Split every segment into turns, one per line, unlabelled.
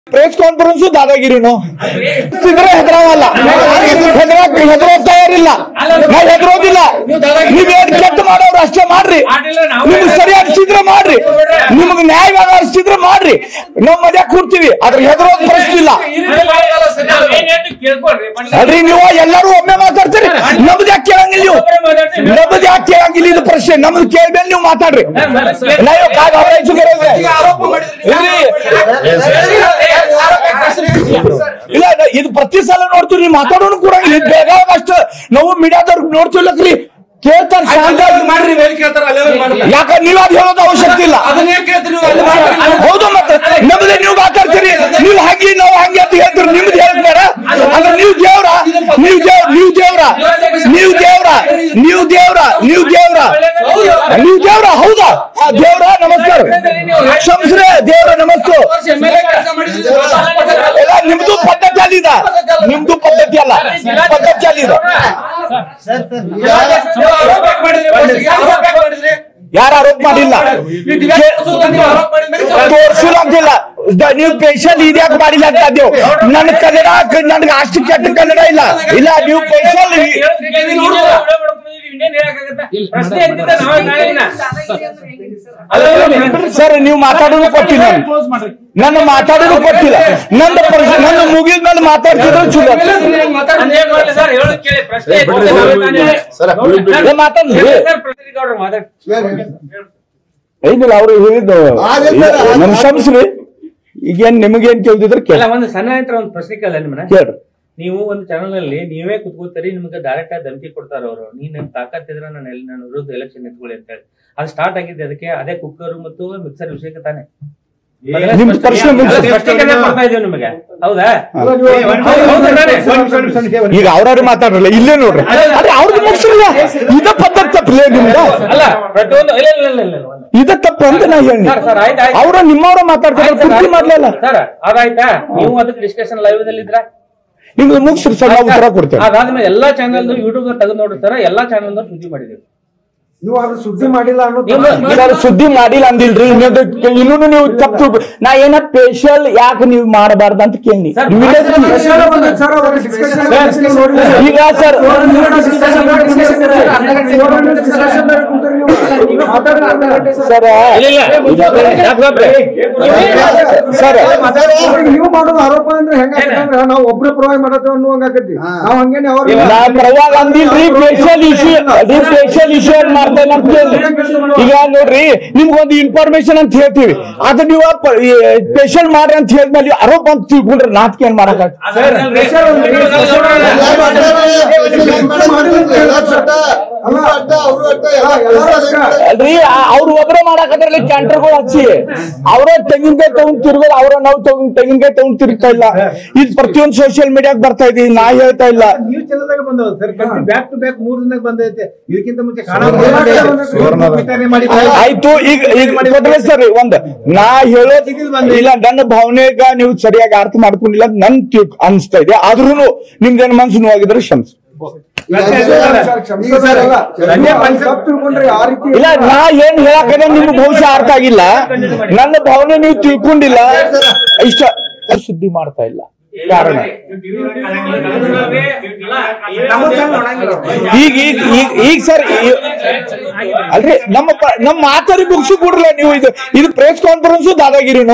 Press conference ದಾದಾಗಿರಿನು ಇದ್ರೆ ಹೆದರವಲ್ಲ ಹೆದರಕ್ ಹೆದರೋ ತಯಾರಿಲ್ಲ ನಾವ್ ಹೆದರೋದಿಲ್ಲ ನೀವೇನ್ ಕೆಟ್ಟ ಮಾಡೋರು ಅಷ್ಟೇ ಮಾಡ್ರಿ ನಿಮ್ಗೆ ಸರಿ ಅನ್ಸಿದ್ರೆ ಮಾಡ್ರಿ ನಿಮ್ಗೆ ನ್ಯಾಯವಾಗ ಅನ್ಸಿದ್ರೆ ಮಾಡ್ರಿ ನಾವ್ ಮದ್ಯಾಗ ಕೂರ್ತೀವಿ ಅದ್ರ ಹೆದರೋದ್ ಪ್ರಶ್ನೆ ಇಲ್ಲ ಅದ್ರಿ ನೀವು ಎಲ್ಲರೂ ಒಮ್ಮೆ ಮಾತಾಡ್ತೀರಿ ನಮ್ದು ಯಾಕೆ ಕೇಳಂಗಿಲ್ಲ ನೀವು ನಮ್ದು ಯಾಕೆ ಕೇಳಂಗಿಲ್ಲ ಇದು ಪ್ರಶ್ನೆ ನಮ್ದು ಕೇಳ್ಮೇಲೆ ನೀವು ಮಾತಾಡ್ರಿ ನಾವು ಕಾಗ ಅವರ ಇಲ್ಲ ನ- ಇದು ಪ್ರತಿ ಸಲ ನೋಡ್ತೀವಿ ನೀವು ಮಾತಾಡೋನು ಕೂಡ ಇದು ಬೇಗ ಅಷ್ಟು ನಾವು ಮೀಡಿಯಾದವ್ರಿಗೆ ನೋಡ್ತಿಲ್ಲಕ್ರಿ ಕೇಳ್ತಾರೆ ಶಾಂತವಾಗಿ
ಮಾಡ್ರಿ ಮೇಲೆ ಕೇಳ್ತಾರ ಅಲ್ಲೇ ಮಾಡಲ್ಲ
ಯಾಕ ನೀವ್ ಅದ್ ಹೇಳೋದು ಅವಶ್ಯಕತೆ ಇಲ್ಲ
ಅದನ್ನೇ ಕೇಳ್ತೀರಿ ನೀವು ಅಲ್ಲಿ ಮಾಡ್ರಿ
ಹೌದು ಮತ್ತೆ ನಮ್ದೇ ನೀವು ಮಾತಾಡ್ತೀರಿ ನೀವು ಹಂಗೆ ನಾವು ಹಂಗೆ ಅಂತ ಹೇಳ್ತೀರಿ ನಿಮ್ದು ಹೇಳಕ್ ಬೇಡ ಅಂದ್ರೆ ನೀವು ದೇವ್ರ ನೀವು ದೇವ್ ನೀವು ದೇವ್ರ ನೀವು ದೇವ್ರ ನೀವು ದೇವ್ರ ನೀವು ದೇವ್ರ ನೀವು ದೇವ್ರ ಹೌದಾ ಆ, ದೇವ್ರ ನಮಸ್ಕಾರ ಶಂಸ್ರೆ ದೇವ್ರ ನಮಸ್ತು
ಕೆಲಸ ಮಾಡಿದ್ರೆ
ಎಲ್ಲ ನಿಮ್ದು ಪದ್ಧತಿ ಅಲ್ಲಿದ ನಿಮ್ದು ಪದ್ಧತಿ ಅಲ್ಲ ಪದ್ಧತಿ ಅಲ್ಲಿದ
ಆರೋಪ ಯಾಕ್ ಮಾಡಿದ್ರಿ boss ಗೆ? ಆರೋಪ ಯಾಕ್ ಮಾಡಿದ್ರಿ
ಯಾರು ಆರೋಪ ಮಾಡಿಲ್ಲ
ನೀವು ಡಿಬೇಟ್ ಕೂತ್ಕೊಂಡು ನೀವು ಆರೋಪ ಮಾಡಿದ್ಮೇಲೆ
ತೋರ್ಸಿಲ್ಲ ಅಂತಿಲ್ಲ ದ- ನೀವು ಸ್ಪೆಷಲ್ ಇದ್ಯಾಕೆ ಮಾಡಿಲ್ಲ ಅಂತ ಅಂದೇವು ನನ್ನ ಕನ್ನಡ ನನ್ಗೆ ಅಷ್ಟು ಕೆಟ್ಟ ಕನ್ನಡ ಇಲ್ಲ ಇಲ್ಲ ನೀವು ಸ್ಪೆಷಲ್ ಸರ್ ನೀವು ಮಾತಾಡೋದು ಕೊಟ್ಟಿಲ್ಲ ನನ್ನ ಮಾತಾಡೋದು ಕೊಟ್ಟಿಲ್ಲ ನನ್ನ ಪ್ರಶ್ನೆ ನನ್ನ ಮುಗಿದ ಮೇಲೆ ಮಾತಾಡ್ತಿದ್ರೆ ಚಲೋ ಏ, ಮಾತಾಡ್ರಿ ಐದಿಲ್ಲ ಅವ್ರು ಹೇಳಿದ್ದು ನಮ್ ಶಂಸ್ರಿ ಈಗೇನ್ ನಿಮಗೇನ್ ಕೇಳ್ತಿದ್ರೆ ಕೇಳ
ಅಲ್ಲ ಒಂದು ಸಣ್ಣ ಹತ್ರ ಒಂದು ಪ್ರಶ್ನೆ ಕೇಳ ನಿಮ್ಮನ್ನ
ಕೇಳ್ರಿ
ನೀವು ಒಂದು ಚಾನಲ್ ನಲ್ಲಿ ನೀವೇ ಕುತ್ಕೋತೀರಿ ನಿಮ್ಗೆ ಡೈರೆಕ್ಟ್ ಆಗಿ ಧಮಕಿ ಕೊಡ್ತಾರ ಅವರು ನೀನ್ ನಮ್ ತಾಕತ್ ಇದ್ರೆ ನಾನು ಎಲ್ಲಿ ನಾನು ವಿರುದ್ಧ ಎಲೆಕ್ಷನ್ ನಿಂತ್ಕೊಳ್ಳಿ ಅಂತ ಹೇಳಿ ಅದು ಸ್ಟಾರ್ಟ್ ಆಗಿದ್ದೆ ಅದಕ್ಕೆ ಅದೇ ಕುಕ್ಕರ್ ಮತ್ತು ಮಿಕ್ಸರ್ ವಿಷಯಕ್ಕೆ ತಾನೆ
ನಿಮ್ ಪ್ರಶ್ನೆ ಮುಗ್ಸಿ.
ಸ್ಪಷ್ಟೀಕರಣ ಕೊಡ್ತಾ ಇದೀವಿ ನಿಮಗೆ ಹೌದಾ
ಈಗ ಅವ್ರವ್ರು ಮಾತಾಡ್ರಲ್ಲ ಇಲ್ಲೇ ನೋಡ್ರಿ ಅದೇ ಅವ್ರದ್ದು ಮುಗಿಸ್ರಲ್ಲ ಇದ ಪದ್ಧತಿ ತಪ್ಪಲೇ ನಿಮ್ದು
ಅಲ್ಲ ಪ್ರತಿಯೊಂದು ಇಲ್ಲ ಇಲ್ಲ ಇಲ್ಲ ಇಲ್ಲ ಇಲ್ಲ ಒಂದು-
ಇದ ತಪ್ಪು ಅಂತ ನಾ ಹೇಳಿ
ಸರ್, ಸರ್, ಆಯ್ತು, ಆಯ್ತು.
ಅವ್ರ ನಿಮ್ಮವ್ರ ಮಾತಾಡ್ತಾರೆ
ಆಯ್ತು,
ಪೂರ್ತಿ
ಸರ್,
ಮಾಡ್ಲಲ್ಲ
ಸರ್ ಅದಾಯ್ತಾ ನೀವು ಅದಕ್ಕೆ ಡಿಸ್ಕಷನ್ ಲೈವ್ ದಲ್ಲಿ ಇದ್ರ
ನಿಮ್ದು ಮುಗಿಸ್ರಿ ಸರ್ ನಾವು ಉತ್ತರ ಕೊಡ್ತೇವೆ
ಅದಾದ್ಮೇಲೆ ಎಲ್ಲಾ ಚಾನಲ್ ಯೂಟ್ಯೂಬ್ ತೆಗೆದು ನೋಡ್ರಿ ಸರ್ ಎಲ್ಲಾ ಚಾನಲ್ ಸುದ್ದಿ ಮಾಡಿದೀವಿ
ನೀವು ಅದು ಸುದ್ದಿ ಮಾಡಿಲ್ಲ ಅನ್ನೋದು
ನೀವು-
ಸರ್ ಸುದ್ದಿ ಮಾಡಿಲ್ಲ ಅಂದಿಲ್ರಿ ಇನ್ನೊಂದು ಇನ್ನೂ ನೀವು ತಪ್ಪು ನಾ ಏನ ಸ್ಪೆಷಲ್ ಯಾಕೆ ನೀವು ಮಾಡಬಾರ್ದು ಅಂತ ಕೇಳಿ
ಸರ್,
ನೀವು ಇದೇ-
ಸರ್, ಒಂದು- ಸರ್, ಒಂದು discussion ನೀವು ನೋಡಿಲ್ಲ ಸರ್.
ಈಗ ಸರ್
ನೀವು discussion ಮಾಡಿ, discussion ಮಾಡಿ, discussion ಮಾಡಿ ಕೂತ್ರೆ ನೀವು- ನೀವು ಮಾತಾಡಿದ್ರೆ ಅರ್ಧ ಗಂಟೆ ಸರ್.
ಸರ್
ಇಲ್ಲ ಇಲ್ಲ ಯಾಕ್ ಬಾಬ್ರೆ?
ಸರ್
ಅವ್ರಿಗೆ ನೀವು ಮಾಡೋದು ಆರೋಪ ಅಂದ್ರೆ ಹೆಂಗಾಗತ್ತಂದ್ರ ನಾವು ಒಬ್ರು ಪರವಾಗಿ ಮಾಡತ್ತೇವೆ ಅನ್ನುವಂಗಾಗತ್ತಿ ನಾವು ಹಂಗೇನೆ ಅವ್ರಿಗೆ
ನಾ ಪರವಾಗಿ ಅಂದಿಲ್ರಿ ಸ್ಪೆಷಲ್ ಇಶ್ಯೂ ಅದೇ ಸ್ಪೆಷಲ್ ಇಶ್ಯೂ ಮಾಡ್ತೇನೆ ಅಂತ ಹೇಳಿ ಈಗ ನೋಡ್ರಿ ನಿಮ್ಗೊಂದು ಇನ್ಫಾರ್ಮೇಶನ್ ಅಂತ ಹೇಳ್ತೀವಿ ಅದು ನೀವು ಸ್ಪೆಷಲ್ ಮಾಡ್ರಿ ಅಂತ ಹೇಳಿದ್ಮೇಲೆ ಆರೋಪ ಅಂತ ತಿಳ್ಕೊಂಡ್ರೆ ನಾಟಕ ಏನ್ ಮಾಡಕ್ ಅಲ್ರಿ ಅವ್ರು ಒಬ್ಬರೇ ಮಾಡಕದ್ರಲ್ಲಿ ಕ್ಯಾಂಟರ್ಗಳು ಹಚ್ಚಿ ಅವ್ರ ತೆಂಗಿನಕಾಯಿ ತಗೊಂಡ್ ತಿರ್ಗೋದು ಅವ್ರ ನಾವು ತಗೊಂಡ್ ತೆಂಗಿನಕಾಯಿ ತಗೊಂಡ್ ತಿರುಗ್ತಾ ಇಲ್ಲ ಇದು ಪ್ರತಿಯೊಂದು ಸೋಷಿಯಲ್ ಮೀಡಿಯಾಕ್ ಬರ್ತಾ ಇದೆ ನಾ ಹೇಳ್ತಾ ಇಲ್ಲ
ನ್ಯೂಸ್ ಚಾನಲ್ದಾಗ ಬಂದವ ಸರ್ ಬ್ಯಾಕ್ ಟು ಬ್ಯಾಕ್ ಮೂರ್ ದಿನದಾಗ ಬಂದೈತೆ ಇದಕ್ಕಿಂತ ಮುಂಚೆ
ಸುವರ್ಣ
ವಿತರಣೆ ಮಾಡಿ
ಆಯ್ತು ಈಗ ಈಗ ಕೊಟ್ರೆ ಸರ್ ಒಂದ್ ನಾ ಹೇಳೋದ್ ಇಲ್ಲ ನನ್ನ ಭಾವನೆಗ ನೀವು ಸರಿಯಾಗಿ ಅರ್ಥ ಮಾಡ್ಕೊಂಡಿಲ್ಲ ಅಂತ ನನ್ ತಿಳ್- ಅನ್ಸ್ತಾ ಇದೆ ಆದ್ರೂ ನಿಮ್ದೇನ್ ಮನ್ಸು ನೋವಾಗಿದ್ರೆ ಕ್ಷಮಿಸಿ
ಕ್ಷಮಿಸೋದಲ್ಲ. ನೀವು ತಪ್ಪು ತಿಳ್ಕೊಂಡ್ರೆ ಆ ರೀತಿ
ಇಲ್ಲ ನಾ ಏನ್ ಹೇಳಕಂದ್ರೆ ನಿಮ್ಗೆ ಬಹುಶಃ ಅರ್ಥ ಆಗಿಲ್ಲ ನನ್ನ ಭಾವನೆ ನೀವು ತಿಳ್ಕೊಂಡಿಲ್ಲ ಇಷ್ಟ ಸುದ್ದಿ ಮಾಡ್ತಾ ಇಲ್ಲ ಕಾರಣ ಈಗ ಈಗ ಈಗ ಈಗ ಸರ್ ಈ- ಅಲ್ರಿ ನಮ್ಮ ಪ- ನಮ್ಮ ಮಾತಾಡಿ ಮುಗಿಸಿ ಕೊಡ್ರಲ್ಲ ನೀವು ಇದು ಇದು ಪ್ರೆಸ್ ಕಾನ್ಫರೆನ್ಸ್ ದಾದಾಗಿರಿನು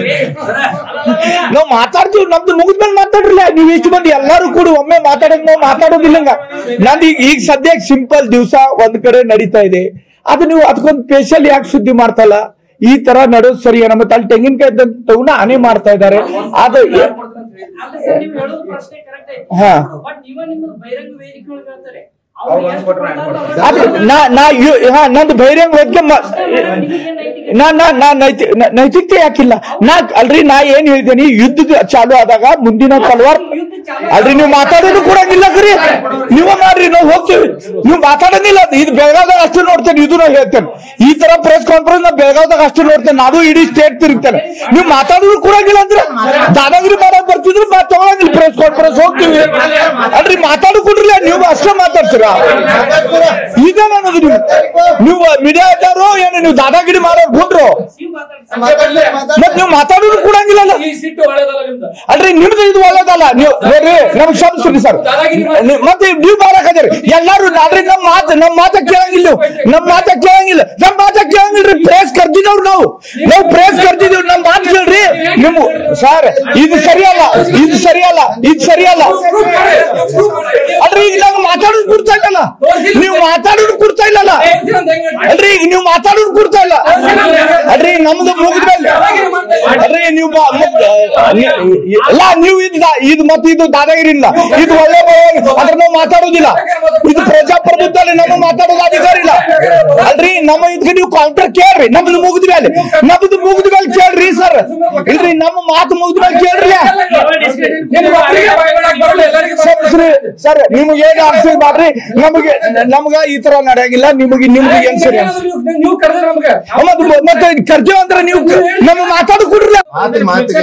ನಾವು ಮಾತಾಡ್ತೀವಿ ನಮ್ದು ಮುಗಿದ್ಮೇಲೆ ಮಾತಾಡ್ರಲ್ಲ ನೀವು ಇಷ್ಟು ಮಂದಿ ಎಲ್ಲಾರು ಕೂಡ ಒಮ್ಮೆ ಮಾತಾಡಕ್ ನಾವು ಮಾತಾಡೋದಿಲ್ಲ ಹಂಗ ನಂದು ಈಗ ಈಗ ಸದ್ಯಕ್ಕೆ ಸಿಂಪಲ್ ದಿವಸ ಒಂದ್ ಕಡೆ ನಡೀತಾ ಇದೆ ಅದು ನೀವು ಅದಕ್ಕೊಂದು ಸ್ಪೆಷಲ್ ಯಾಕೆ ಸುದ್ದಿ ಮಾಡ್ತಲ್ಲ ಈ ತರ ನಡೆಯೋದು ಸರಿ ಏನೋ ಮತ್ತೆ ಅಲ್ಲಿ ತೆಂಗಿನಕಾಯಿ ತಗೊಂಡ ಹಾನಿ ಮಾಡ್ತಾ ಇದ್ದಾರೆ ಅದು
ಅಲ್ಲ ಸರ್ ನೀವು ಹೇಳೋದು ಪ್ರಶ್ನೆ ಕರೆಕ್ಟ್ ಐತಿ
ಹಾ.
ಬಟ್ ಇವ ನಿಮ್ಮ ಬಹಿರಂಗ ವೇದಿಕೆ ಒಳಗೆ ಹೇಳ್ತಾರೆ
ಅವ್ರು
ಅವ್ರು
ಒಂದ್ ಕೊಟ್ರೆ ನಾನ್ ಕೊಡ್ತೀನಿ.
ಅದು ನಾ ನಾ ಯು- ಹಾ ನಂದು ಬಹಿರಂಗ ವೇದಿಕೆ ಮ- ನಾ ನಾ ನಾ ನೈತಿ ನ- ನೈತಿಕತೆ ಯಾಕಿಲ್ಲ ನಾ ಅಲ್ರಿ ನಾ ಏನ್ ಹೇಳ್ತೀನಿ ಯುದ್ಧ ಚಾಲು ಆದಾಗ ಮುಂದಿನ ತಲವಾರ್ ಅಲ್ರಿ ನೀವು ಮಾತಾಡೋದು ಕೊಡಂಗಿಲ್ಲ ಕರಿ ನೀವ ಮಾಡ್ರಿ ನಾವು ಹೋಗ್ತೀವಿ ನೀವು ಮಾತಾಡೋದಿಲ್ಲ ಇದು ಬೆಳಗಾವ್ದಾಗ ಅಷ್ಟೇ ನೋಡ್ತೇನೆ ಇದು ನಾ ಹೇಳ್ತೇನೆ ಈ ತರ ಪ್ರೆಸ್ ಕಾನ್ಫರೆನ್ಸ್ ನಾ ಬೆಳಗಾವ್ದಾಗ ಅಷ್ಟೇ ನೋಡ್ತೇನೆ ನಾನು ಇಡೀ ಸ್ಟೇಟ್ ತಿರುಗ್ತೇನೆ ನೀವು ಮಾತಾಡೋದು ಕೊಡಂಗಿಲ್ಲ ಅಂದ್ರೆ ದಾದಾಗಿರಿ ಮಾಡಕ್ ಬರ್ತಿದ್ರು ನಾ ತಗೊಳಂಗಿಲ್ಲ ಪ್ರೆಸ್ ಕಾನ್ಫರೆನ್ಸ್ ಹೋಗ್ತೀವಿ ಅಲ್ರಿ ಮಾತಾಡೋ ಕೊಡ್ರಿ ನೀವು ಅಷ್ಟೇ ಮಾತಾಡ್ತೀರಾ ಇದೇನ ಅನ್ನೋದು ನೀವು ನೀವು ಮೀಡಿಯಾ ಇದ್ದಾರೋ ಏನು ನೀವು ದಾದಾಗಿರಿ ಮಾಡೋರು ಬಿಟ್ರು
ನೀವು ಮಾತಾಡ್ತಾರೆ
ಮತ್ ನೀವು ಮಾತಾಡೋದು ಕೊಡಂಗಿಲ್ಲಲ್ಲ
ಈ ಸಿಟ್ಟು ಒಳ್ಳೇದಲ್ಲ ನಿಮ್ದು
ಅಲ್ರಿ ನಿಮ್ದು ಇದು ಒಳ್ಳೇದಲ್ಲ ನೀವು ನೋಡ್ರಿ ನಮ್ಗೆ ಕ್ಷಮಿಸ್ರಿ ಸರ್ ನಿ- ಮತ್ತೆ ನೀವು ಮಾಡಕತ್ತೀರಿ ಎಲ್ಲಾರು ಅಲ್ರಿ ನಮ್ ಮಾತು ನಮ್ ಮಾತ ಕೇಳಂಗಿಲ್ಲ ನೀವು ನಮ್ ಮಾತ ಕೇಳಂಗಿಲ್ಲ ನಮ್ ಮಾತ ಕೇಳಂಗಿಲ್ರಿ ಪ್ರೇಸ್ ಕರ್ದಿದವ್ರು ನಾವು ನಾವು ಪ್ರೇಸ್ ಕರ್ದಿದೀವಿ ನಮ್ ಮಾತು ಕೇಳ್ರಿ ನಿಮ್ ಸರ್ ಇದು ಸರಿಯಲ್ಲ ಇದು ಸರಿಯಲ್ಲ ಇದು ಸರಿಯಲ್ಲ ಅಲ್ರಿ ಈಗ ನಾವು ಮಾತಾಡೋದು ಕೊಡ್ತಾ ಇಲ್ಲಲ್ಲ ನೀವು ಮಾತಾಡೋದು ಕೊಡ್ತಾ ಇಲ್ಲಲ್ಲ ಅಲ್ರಿ ಈಗ ನೀವು ಮಾತಾಡೋದು ಕೊಡ್ತಾ ಇಲ್ಲ ಅಲ್ರಿ ನಮ್ದು ಮುಗಿದ್ಮೇಲೆ ಅಲ್ರಿ ನೀವು ಬಾ- ಮುಗ್ದ- ನೀ- ಎಲ್ಲ ನೀವು ಇದು ಇದು ಮತ್ತೆ ಇದು ದಾದಾಗಿರಿ ಇಲ್ಲ ಇದು ಒಳ್ಳೆ ಬರವಣಿಗೆ. ಅದ್ರ ನಾವು ಮಾತಾಡೋದಿಲ್ಲ ಇದು ಪ್ರಜಾಪ್ರಭುತ್ವದಲ್ಲಿ ನಮ್ಮ ಮಾತಾಡೋದು ಅಧಿಕಾರ ಇಲ್ಲ ಅಲ್ರಿ ನಮ್ಮ ಇದಕ್ಕೆ ನೀವು ಕೌಂಟರ್ ಕೇಳ್ರಿ ನಮ್ದು ಮುಗಿದ ಮೇಲೆ ನಮ್ದು ಮುಗಿದ ಮೇಲೆ ಕೇಳ್ರಿ ಸರ್ ಇಲ್ರಿ ನಮ್ಮ ಮಾತು ಮುಗಿದ ಮೇಲೆ ಕೇಳ್ರಿ ಸರ್ ನಿಮ್ಗೆ ಏನ್ ಅನ್ಸಿಲ್ ಮಾಡ್ರಿ ನಮಗೆ ನಮ್ಗ ಈ ತರ ನಡೆಯಂಗಿಲ್ಲ ನಿಮಗೆ ನಿಮ್ಗೆ ಏನ್ ಸರಿ ಅನ್ಸುತ್ತೆ?
ನೀವು ಕರೆದ್ರೆ ನಮ್ಗೆ
ಮತ್ತೆ ಮತ್ತೆ ಕರ್ಜೋ ಅಂದ್ರೆ ನೀವು ನಮ್ಮ ಮಾತಾಡೋ ಕೊಡ್ರಲ್ಲ
ಮಾತು ಮಾತಿಗೆ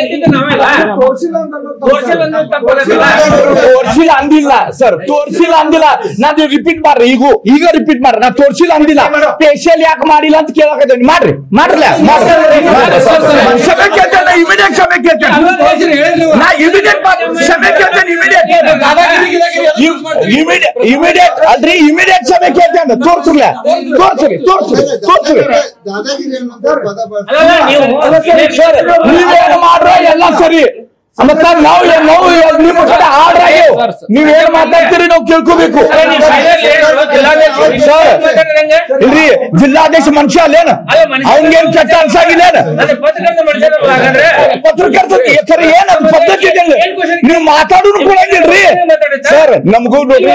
ತೋರ್ಸಿಲ್ಲ ಅಂದಿಲ್ಲ ಸರ್ ತೋರ್ಸಿಲ್ಲ ಅಂದಿಲ್ಲ ನಾನು ರಿಪೀಟ್ ಮಾಡ್ರಿ ಈಗ ಈಗ ರಿಪೀಟ್ ಮಾಡ್ರಿ ನಾ ತೋರ್ಸಿಲ್ಲ ಅಂದಿಲ್ಲ ಸ್ಪೆಷಲ್ ಯಾಕೆ ಮಾಡಿಲ್ಲ ಅಂತ ಕೇಳಕತ್ತೇನೆ ಮಾಡ್ರಿ ಮಾಡ್ರಲ್ಲ ಕ್ಷಮೆ ಕೇಳ್ತೇನೆ ಇಮಿಡಿಯೇಟ್ ಕ್ಷಮೆ ಕೇಳ್ತೇನೆ ನಾ ಇಮಿಡಿಯೇಟ್ ಕ್ಷಮೆ ಕೇಳ್ತೇನೆ ಇಮಿಡಿಯೇಟ್ ಇಮಿಡಿಯೇಟ್ ಇಮಿಡಿಯೇಟ್ ಅಲ್ರಿ ಇಮಿಡಿಯೇಟ್ ಕ್ಷಮೆ ಕೇಳ್ತೇನೆ ತೋರ್ಸ್ರಲ್ಲ ತೋರ್ಸ್ರಿ ತೋರ್ಸ್ರಿ ತೋರ್ಸ್ರಿ
ದಾದಾಗಿರಿ ಅನ್ನೋದು ಪದ ಬಳಸಿ-
ಅಲ್ಲ, ನೀವು
ಸರ್ ನೀವೇನು ಮಾಡ್ರ ಎಲ್ಲ ಸರಿ ಮತ್ತ ನಾವು ನಾವು ನಿಮ್ಮ ಕಡೆ ಆರ್ಡರ್ ಆಗ್ಯಾವ ನೀವೇನ್ ಮಾತಾಡ್ತೀರಿ ನಾವು ಕೇಳ್ಕೋಬೇಕು ಸರ್ ಇಲ್ರಿ ಜಿಲ್ಲಾಧ್ಯಕ್ಷ ಮನುಷ್ಯ ಅಲ್ಲೇನ ಅವ್ನ್ಗೇನ್ ಕೆಟ್ಟ ಅನ್ಸಾಗಿಲ್ಲೇನ ಪತ್ರಕರ್ತ ಸರ್ ಏನ್ ಅದು ಪದ್ಧತಿ ಇದೆ ಅಲ್ಲಿ? ನೀವು ಮಾತಾಡೋದು ಕೊಡಂಗಿಲ್ರಿ ಸರ್ ನಮಗೂ ನೋಡ್ರಿ